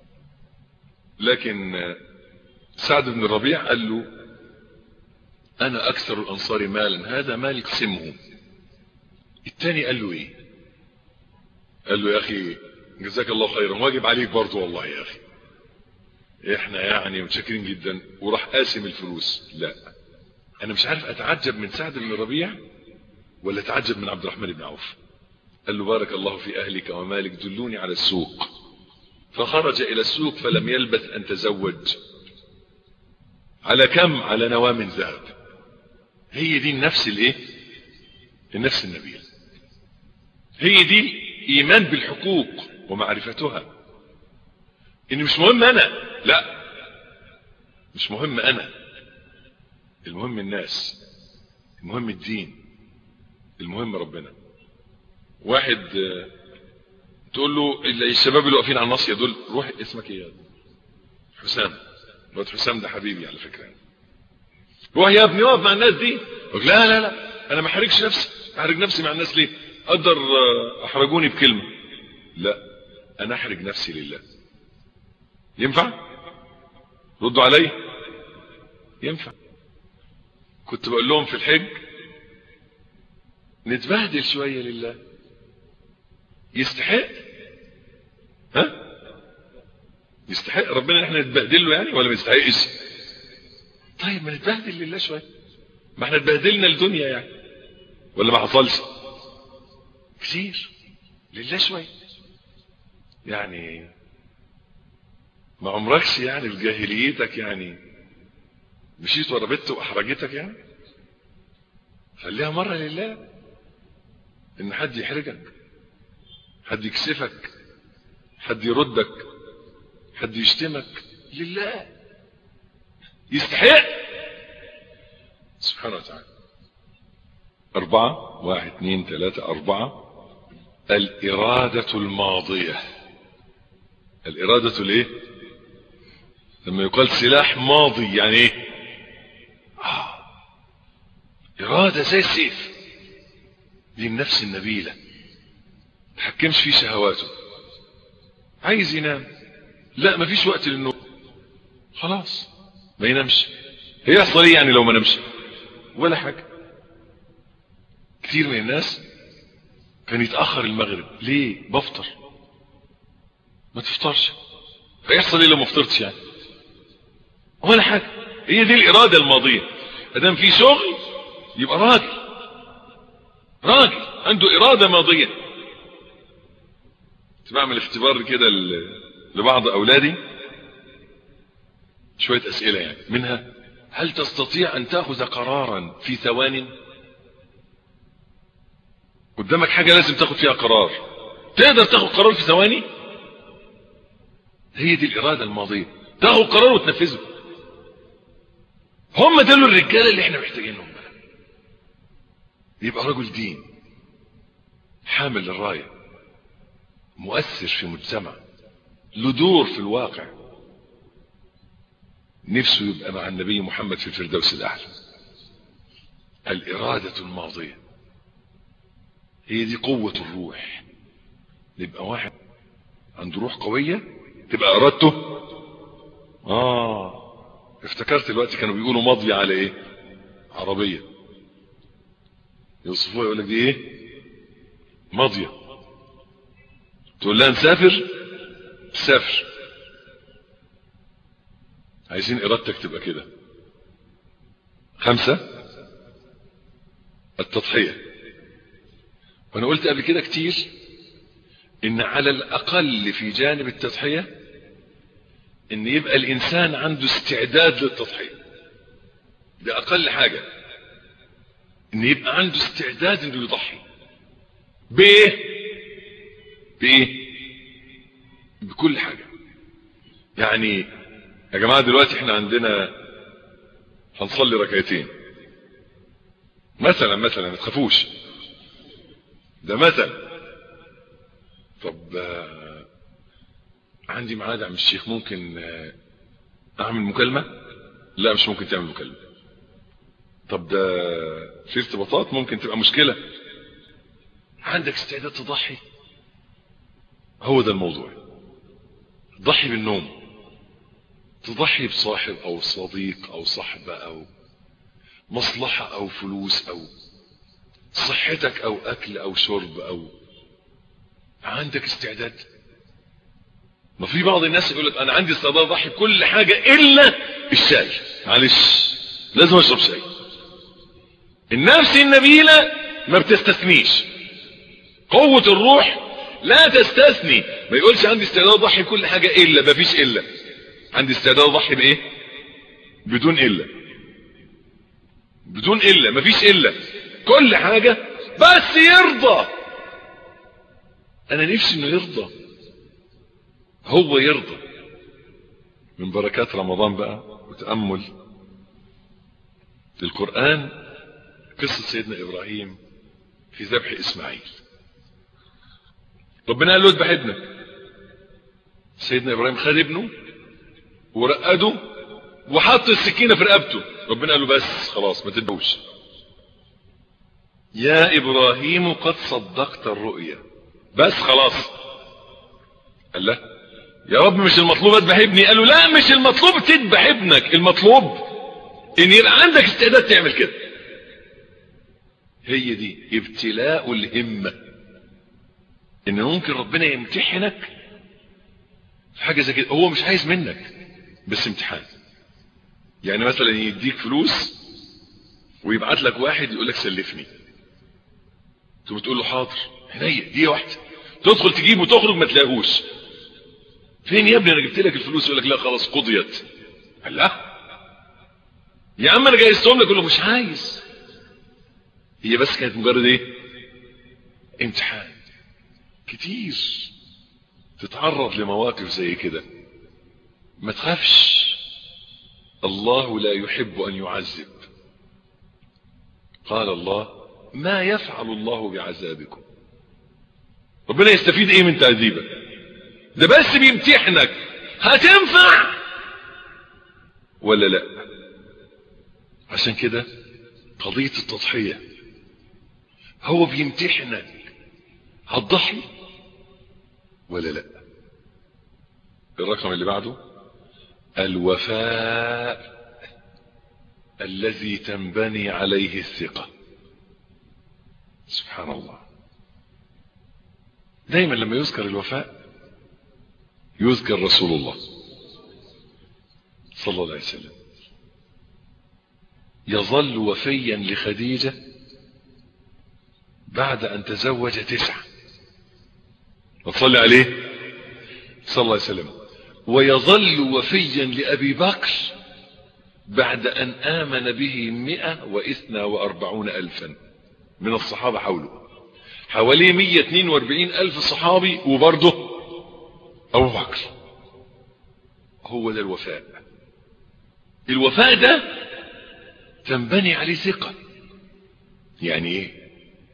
لكن سعد بن الربيع قال له انا اكثر الانصار مالا هذا مال اقسمه التاني قال له ايه قال له يا اخي جزاك الله خيرا واجب عليك برضه والله يا اخي احنا يعني متشكرين جدا وراح قاسم الفلوس لا انا مش عارف اتعجب من سعد بن الربيع ولا اتعجب من عبد الرحمن بن عوف قال له بارك الله في اهلك ومالك دلوني على السوق فخرج الى السوق فلم يلبث ان تزوج على كم على نواه من ذهب هي دي النفس الايه النفس النبيل هي دي ايمان بالحقوق ومعرفتها ان مش مهم انا لا مش مهم انا المهم الناس المهم الدين المهم ربنا واحد تقول له الشباب اللي واقفين على الناصيه دول روح اسمك ايه حسام الواد حسام ده حبيبي على فكره روح يا ابني اقف مع الناس دي يقول لا لا لا انا ما احرجش نفسي احرج نفسي مع الناس ليه اقدر احرجوني بكلمه لا انا احرج نفسي لله ينفع ردوا علي ينفع كنت بقول لهم في الحج نتبهدل شوية لله يستحق ها يستحق ربنا ان احنا نتبهدل له يعني ولا ما يستحقش طيب ما نتبهدل لله شوية ما احنا اتبهدلنا الدنيا يعني ولا ما حصلش كتير لله شوية يعني ما عمركش يعني في جاهليتك يعني مشيت ورا بنت واحرجتك يعني خليها مرة لله ان حد يحرجك حد يكسفك حد يردك حد يشتمك لله يستحق سبحانه وتعالى أربعة واحد اثنين ثلاثة أربعة الإرادة الماضية الإرادة الإيه لما يقال سلاح ماضي يعني إيه آه. إرادة زي السيف دي النفس النبيلة تحكمش في شهواته عايز ينام لا مفيش وقت للنوم خلاص ما ينامش هيحصل ايه يعني لو ما نامش ولا حاجة كتير من الناس كان يتأخر المغرب ليه بفطر ما تفطرش هيحصل ايه لو ما فطرتش يعني ولا حاجة هي دي الإرادة الماضية ادام في شغل يبقى راجل راجل عنده إرادة ماضية كنت بعمل اختبار كده لبعض أولادي شوية أسئلة يعني منها هل تستطيع أن تأخذ قرارا في ثوان قدامك حاجة لازم تاخد فيها قرار تقدر تاخد قرار في ثواني هي دي الإرادة الماضية تاخد قرار وتنفذه هم دول الرجالة اللي احنا محتاجينهم بقى يبقى رجل دين حامل الراية مؤثر في مجتمع له دور في الواقع نفسه يبقى مع النبي محمد في الفردوس الأعلى الإرادة الماضية هي دي قوة الروح يبقى واحد عنده روح قوية تبقى إرادته آه افتكرت الوقت كانوا بيقولوا ماضية على ايه عربية يوصفوها يقول لك دي ايه ماضية تقول لها نسافر تسافر عايزين ارادتك تبقى كده خمسة التضحية وانا قلت قبل كده كتير ان على الاقل في جانب التضحية ان يبقى الانسان عنده استعداد للتضحية ده اقل حاجة ان يبقى عنده استعداد انه يضحي بايه بايه بكل حاجة يعني يا جماعة دلوقتي احنا عندنا هنصلي ركعتين مثلا مثلا ما تخافوش ده مثل طب عندي ميعاد عم الشيخ ممكن اعمل مكالمة لا مش ممكن تعمل مكالمة طب ده في ارتباطات ممكن تبقى مشكلة عندك استعداد تضحي هو ده الموضوع ضحي بالنوم تضحي بصاحب او صديق او صحبة او مصلحة او فلوس او صحتك او اكل او شرب او عندك استعداد ما في بعض الناس يقول لك انا عندي استعداد اضحي بكل حاجة الا الشاي معلش لازم اشرب شاي النفس النبيلة ما بتستثنيش قوة الروح لا تستثني ما يقولش عندي استعداد اضحي بكل حاجة الا ما فيش الا عندي استعداد اضحي بايه بدون الا بدون الا ما فيش الا كل حاجة بس يرضى انا نفسي انه يرضى هو يرضى من بركات رمضان بقى وتأمل القرآن قصة سيدنا إبراهيم في ذبح إسماعيل ربنا قال له اذبح ابنك سيدنا إبراهيم خد ابنه ورقده وحط السكينة في رقبته ربنا قال له بس خلاص ما تدوش يا إبراهيم قد صدقت الرؤيا بس خلاص قال له يا رب مش المطلوب اذبح ابني قال له لا مش المطلوب تذبح ابنك المطلوب ان يبقى عندك استعداد تعمل كده هي دي ابتلاء الهمة ان ممكن ربنا يمتحنك في حاجة زي كده هو مش عايز منك بس امتحان يعني مثلا يديك فلوس ويبعت لك واحد يقول لك سلفني تقوم تقول له حاضر عينيا دي واحده تدخل تجيبه وتخرج ما تلاقيهوش فين يا ابني انا جبت لك الفلوس يقول لك لا خلاص قضيت قال لا يا عم انا جايزتهم لك يقول له مش عايز هي بس كانت مجرد ايه امتحان كتير تتعرض لمواقف زي كده ما تخافش الله لا يحب ان يعذب قال الله ما يفعل الله بعذابكم ربنا يستفيد ايه من تعذيبك ده بس بيمتحنك هتنفع ولا لا عشان كده قضية التضحية هو بيمتحنك هتضحي ولا لا الرقم اللي بعده الوفاء الذي تنبني عليه الثقة سبحان الله دايما لما يذكر الوفاء يذكر رسول الله صلى الله عليه وسلم يظل وفيا لخديجة بعد أن تزوج تسعة وصلى عليه صلى الله عليه وسلم ويظل وفيا لأبي بكر بعد أن آمن به مئة وإثنى وأربعون ألفا من الصحابة حوله حوالي 142 ألف صحابي وبرضه أبو بكر هو ده الوفاء الوفاء ده تنبني عليه ثقة يعني ايه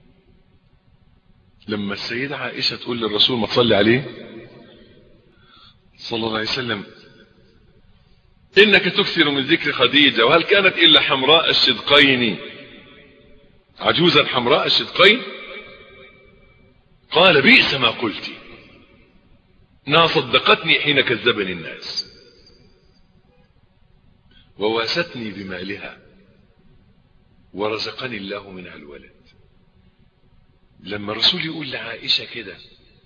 لما السيدة عائشة تقول للرسول ما تصلي عليه صلى الله عليه وسلم إنك تكثر من ذكر خديجة وهل كانت إلا حمراء الشدقين عجوزا حمراء الشدقين قال بئس ما قلت انها صدقتني حين كذبني الناس وواستني بمالها ورزقني الله منها الولد لما الرسول يقول لعائشة كده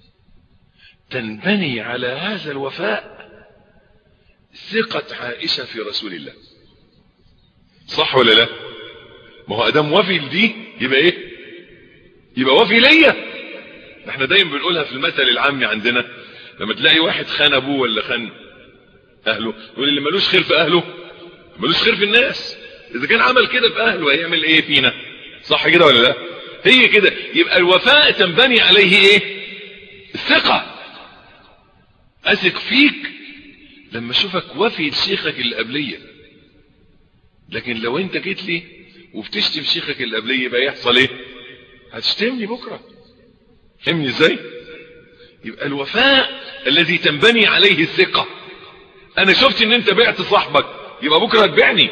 تنبني على هذا الوفاء ثقة عائشة في رسول الله صح ولا لا ما هو ادام وفي لدي يبقى ايه يبقى وفي ليا احنا دايما بنقولها في المثل العامي عندنا لما تلاقي واحد خان ابوه ولا خان اهله يقول اللي ملوش خير في اهله ملوش خير في الناس اذا كان عمل كده في اهله هيعمل ايه فينا صح كده ولا لا هي كده يبقى الوفاء تنبني عليه ايه الثقة اثق فيك لما اشوفك وفي لشيخك اللي قبليه لكن لو انت جيت لي وبتشتم شيخك اللي قبليه يبقى يحصل ايه هتشتمني بكره فهمني ازاي يبقى الوفاء الذي تنبني عليه الثقة انا شفت ان انت بعت صاحبك يبقى بكرة هتبيعني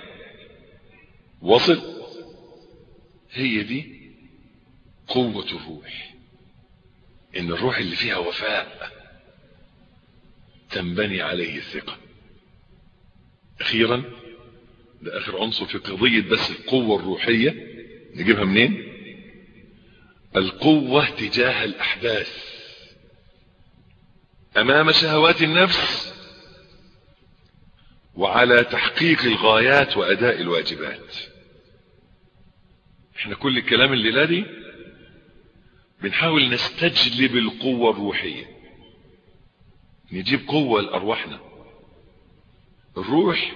وصل هي دي قوة الروح ان الروح اللي فيها وفاء تنبني عليه الثقة اخيرا ده اخر عنصر في قضية بس القوة الروحية نجيبها منين القوة تجاه الاحداث امام شهوات النفس وعلى تحقيق الغايات واداء الواجبات احنا كل الكلام الليلة دي بنحاول نستجلب القوة الروحية نجيب قوة لأرواحنا الروح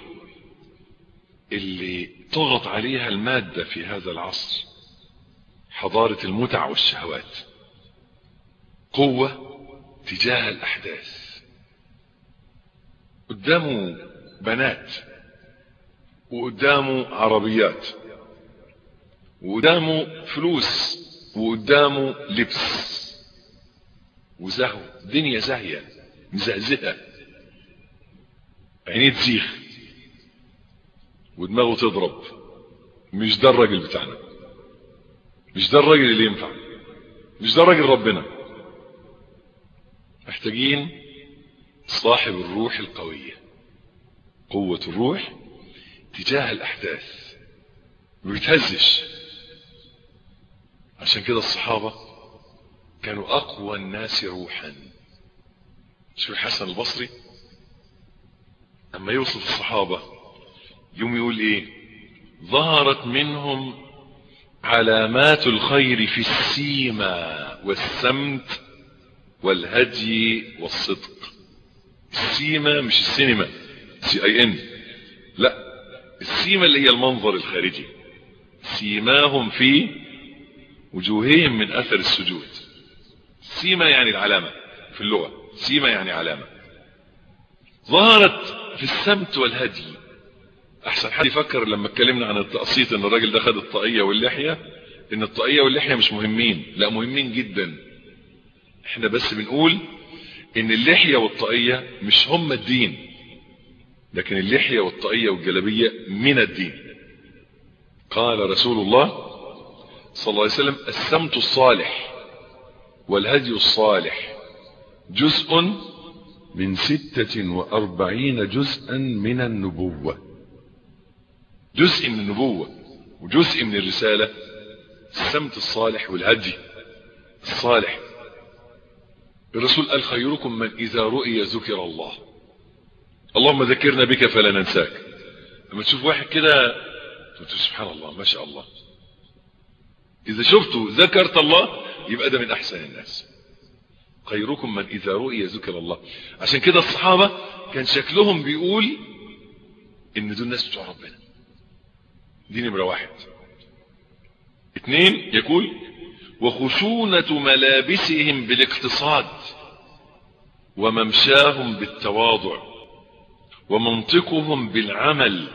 اللي طغت عليها المادة في هذا العصر حضارة المتع والشهوات قوة تجاه الأحداث قدامه بنات وقدامه عربيات وقدامه فلوس وقدامه لبس وزهو دنيا زاهية مزهزهة عينيه تزيخ ودماغه تضرب مش ده الراجل بتاعنا مش ده الراجل اللي ينفع مش ده راجل ربنا محتاجين صاحب الروح القوية قوة الروح تجاه الأحداث ما بيتهزش عشان كده الصحابة كانوا أقوى الناس روحا شوف الحسن البصري أما يوصف الصحابة يوم يقول إيه ظهرت منهم علامات الخير في السيما والسمت والهدي والصدق السيما مش السينما سي اي ان لا السيما اللي هي المنظر الخارجي سيماهم في وجوههم من اثر السجود سيما يعني العلامة في اللغة سيما يعني علامة ظهرت في السمت والهدي احسن حد يفكر لما اتكلمنا عن التقسيط ان الراجل ده خد الطاقية واللحية ان الطاقية واللحية مش مهمين لا مهمين جدا احنا بس بنقول ان اللحية والطاقية مش هم الدين لكن اللحية والطاقية والجلبية من الدين قال رسول الله صلى الله عليه وسلم السمت الصالح والهدي الصالح جزء من ستة وأربعين جزءا من النبوة جزء من النبوة وجزء من الرسالة السمت الصالح والهدي الصالح الرسول قال خيركم من إذا رؤي ذكر الله اللهم ذكرنا بك فلا ننساك لما تشوف واحد كده تقول سبحان الله ما شاء الله إذا شفته ذكرت الله يبقى ده من أحسن الناس خيركم من إذا رؤي ذكر الله عشان كده الصحابة كان شكلهم بيقول إن دول الناس بتوع ربنا دي نمرة واحد اثنين يقول وخشونة ملابسهم بالاقتصاد وممشاهم بالتواضع ومنطقهم بالعمل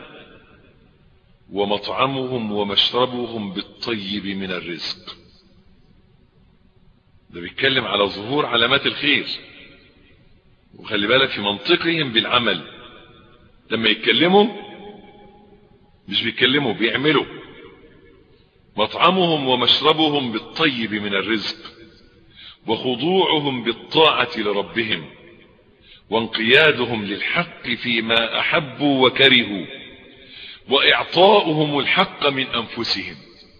ومطعمهم ومشربهم بالطيب من الرزق ده بيتكلم على ظهور علامات الخير وخلي بالك في منطقهم بالعمل لما يتكلموا مش بيتكلموا بيعملوا مطعمهم ومشربهم بالطيب من الرزق وخضوعهم بالطاعة لربهم وانقيادهم للحق فيما أحبوا وكرهوا وإعطاؤهم الحق من أنفسهم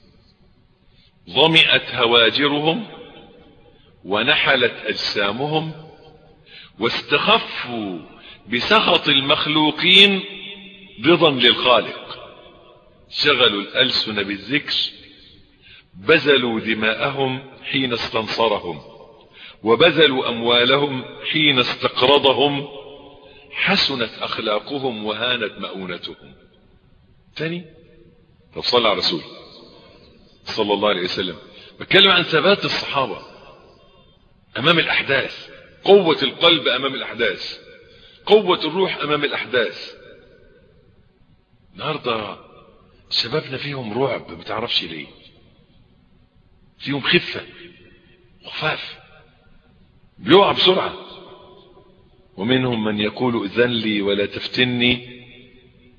ضمئت هواجرهم ونحلت أجسامهم واستخفوا بسخط المخلوقين رضا للخالق شغلوا الألسن بالذكر بذلوا دماءهم حين استنصرهم وبذلوا أموالهم حين استقرضهم حسنت أخلاقهم وهانت مؤونتهم تاني طب صلى على رسول صلى الله عليه وسلم بتكلم عن ثبات الصحابة أمام الأحداث قوة القلب أمام الأحداث قوة الروح أمام الأحداث النهارده شبابنا فيهم رعب ما تعرفش ليه فيهم خفة خفاف بيقع بسرعة ومنهم من يقول اذن لي ولا تفتني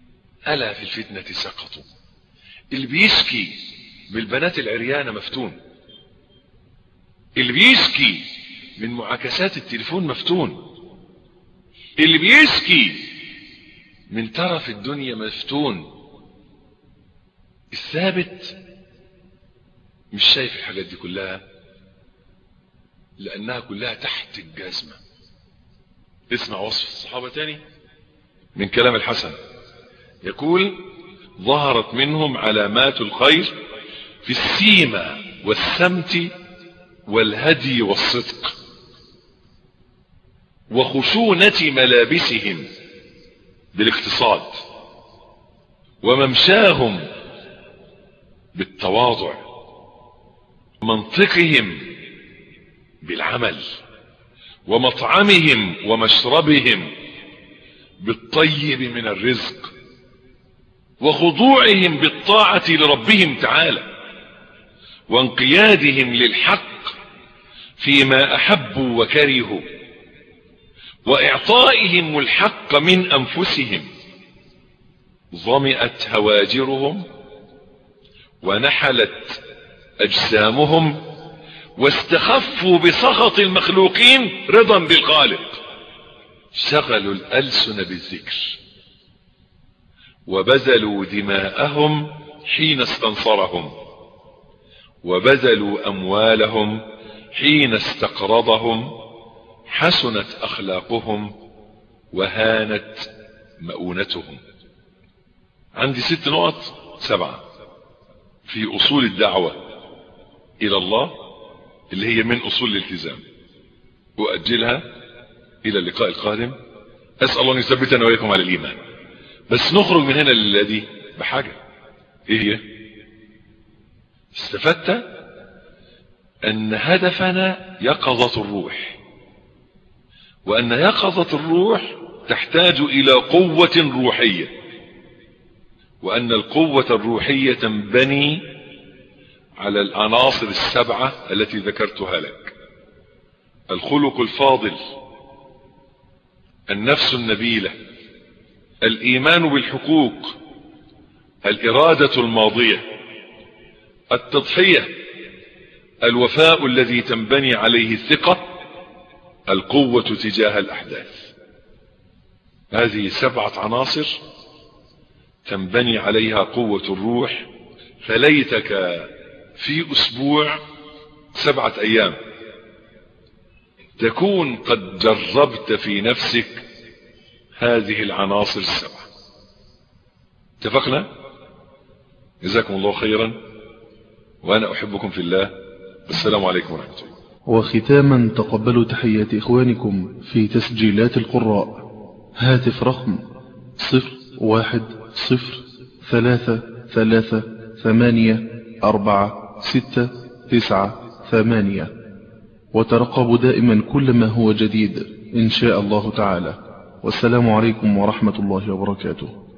ألا في الفتنة سقطوا اللي بيشكي بالبنات العريانة مفتون اللي بيشكي من معاكسات التليفون مفتون اللي بيشكي من ترف الدنيا مفتون الثابت مش شايف الحاجات دي كلها لأنها كلها تحت الجزمة اسمع وصف الصحابة تاني من كلام الحسن يقول ظهرت منهم علامات الخير في السيمة والسمت والهدي والصدق وخشونة ملابسهم بالاقتصاد وممشاهم بالتواضع منطقهم بالعمل ومطعمهم ومشربهم بالطيب من الرزق وخضوعهم بالطاعة لربهم تعالى وانقيادهم للحق فيما أحبوا وكرهوا وإعطائهم الحق من أنفسهم ظمئت هواجرهم ونحلت أجسامهم واستخفوا بسخط المخلوقين رضا بالخالق شغلوا الألسن بالذكر وبذلوا دماءهم حين استنصرهم وبذلوا أموالهم حين استقرضهم حسنت أخلاقهم وهانت مؤونتهم عندي ست نقط سبعة في أصول الدعوة إلى الله اللي هي من أصول الالتزام أؤجلها إلى اللقاء القادم أسأل الله أن يثبتنا وإياكم على الإيمان بس نخرج من هنا للذي بحاجة إيه هي استفدت أن هدفنا يقظة الروح وأن يقظة الروح تحتاج إلى قوة روحية وأن القوة الروحية تنبني على العناصر السبعة التي ذكرتها لك الخلق الفاضل النفس النبيلة الإيمان بالحقوق الإرادة الماضية التضحية الوفاء الذي تنبني عليه الثقة القوة تجاه الأحداث هذه سبعة عناصر تنبني عليها قوة الروح فليتك في أسبوع سبعة أيام تكون قد جربت في نفسك هذه العناصر السبعة اتفقنا جزاكم الله خيرا وأنا أحبكم في الله السلام عليكم ورحمة الله وختاما تقبلوا تحيات إخوانكم في تسجيلات القراء هاتف رقم صفر واحد صفر ثلاثة ثلاثة ثمانية أربعة ستة تسعة ثمانية وترقبوا دائما كل ما هو جديد إن شاء الله تعالى والسلام عليكم ورحمة الله وبركاته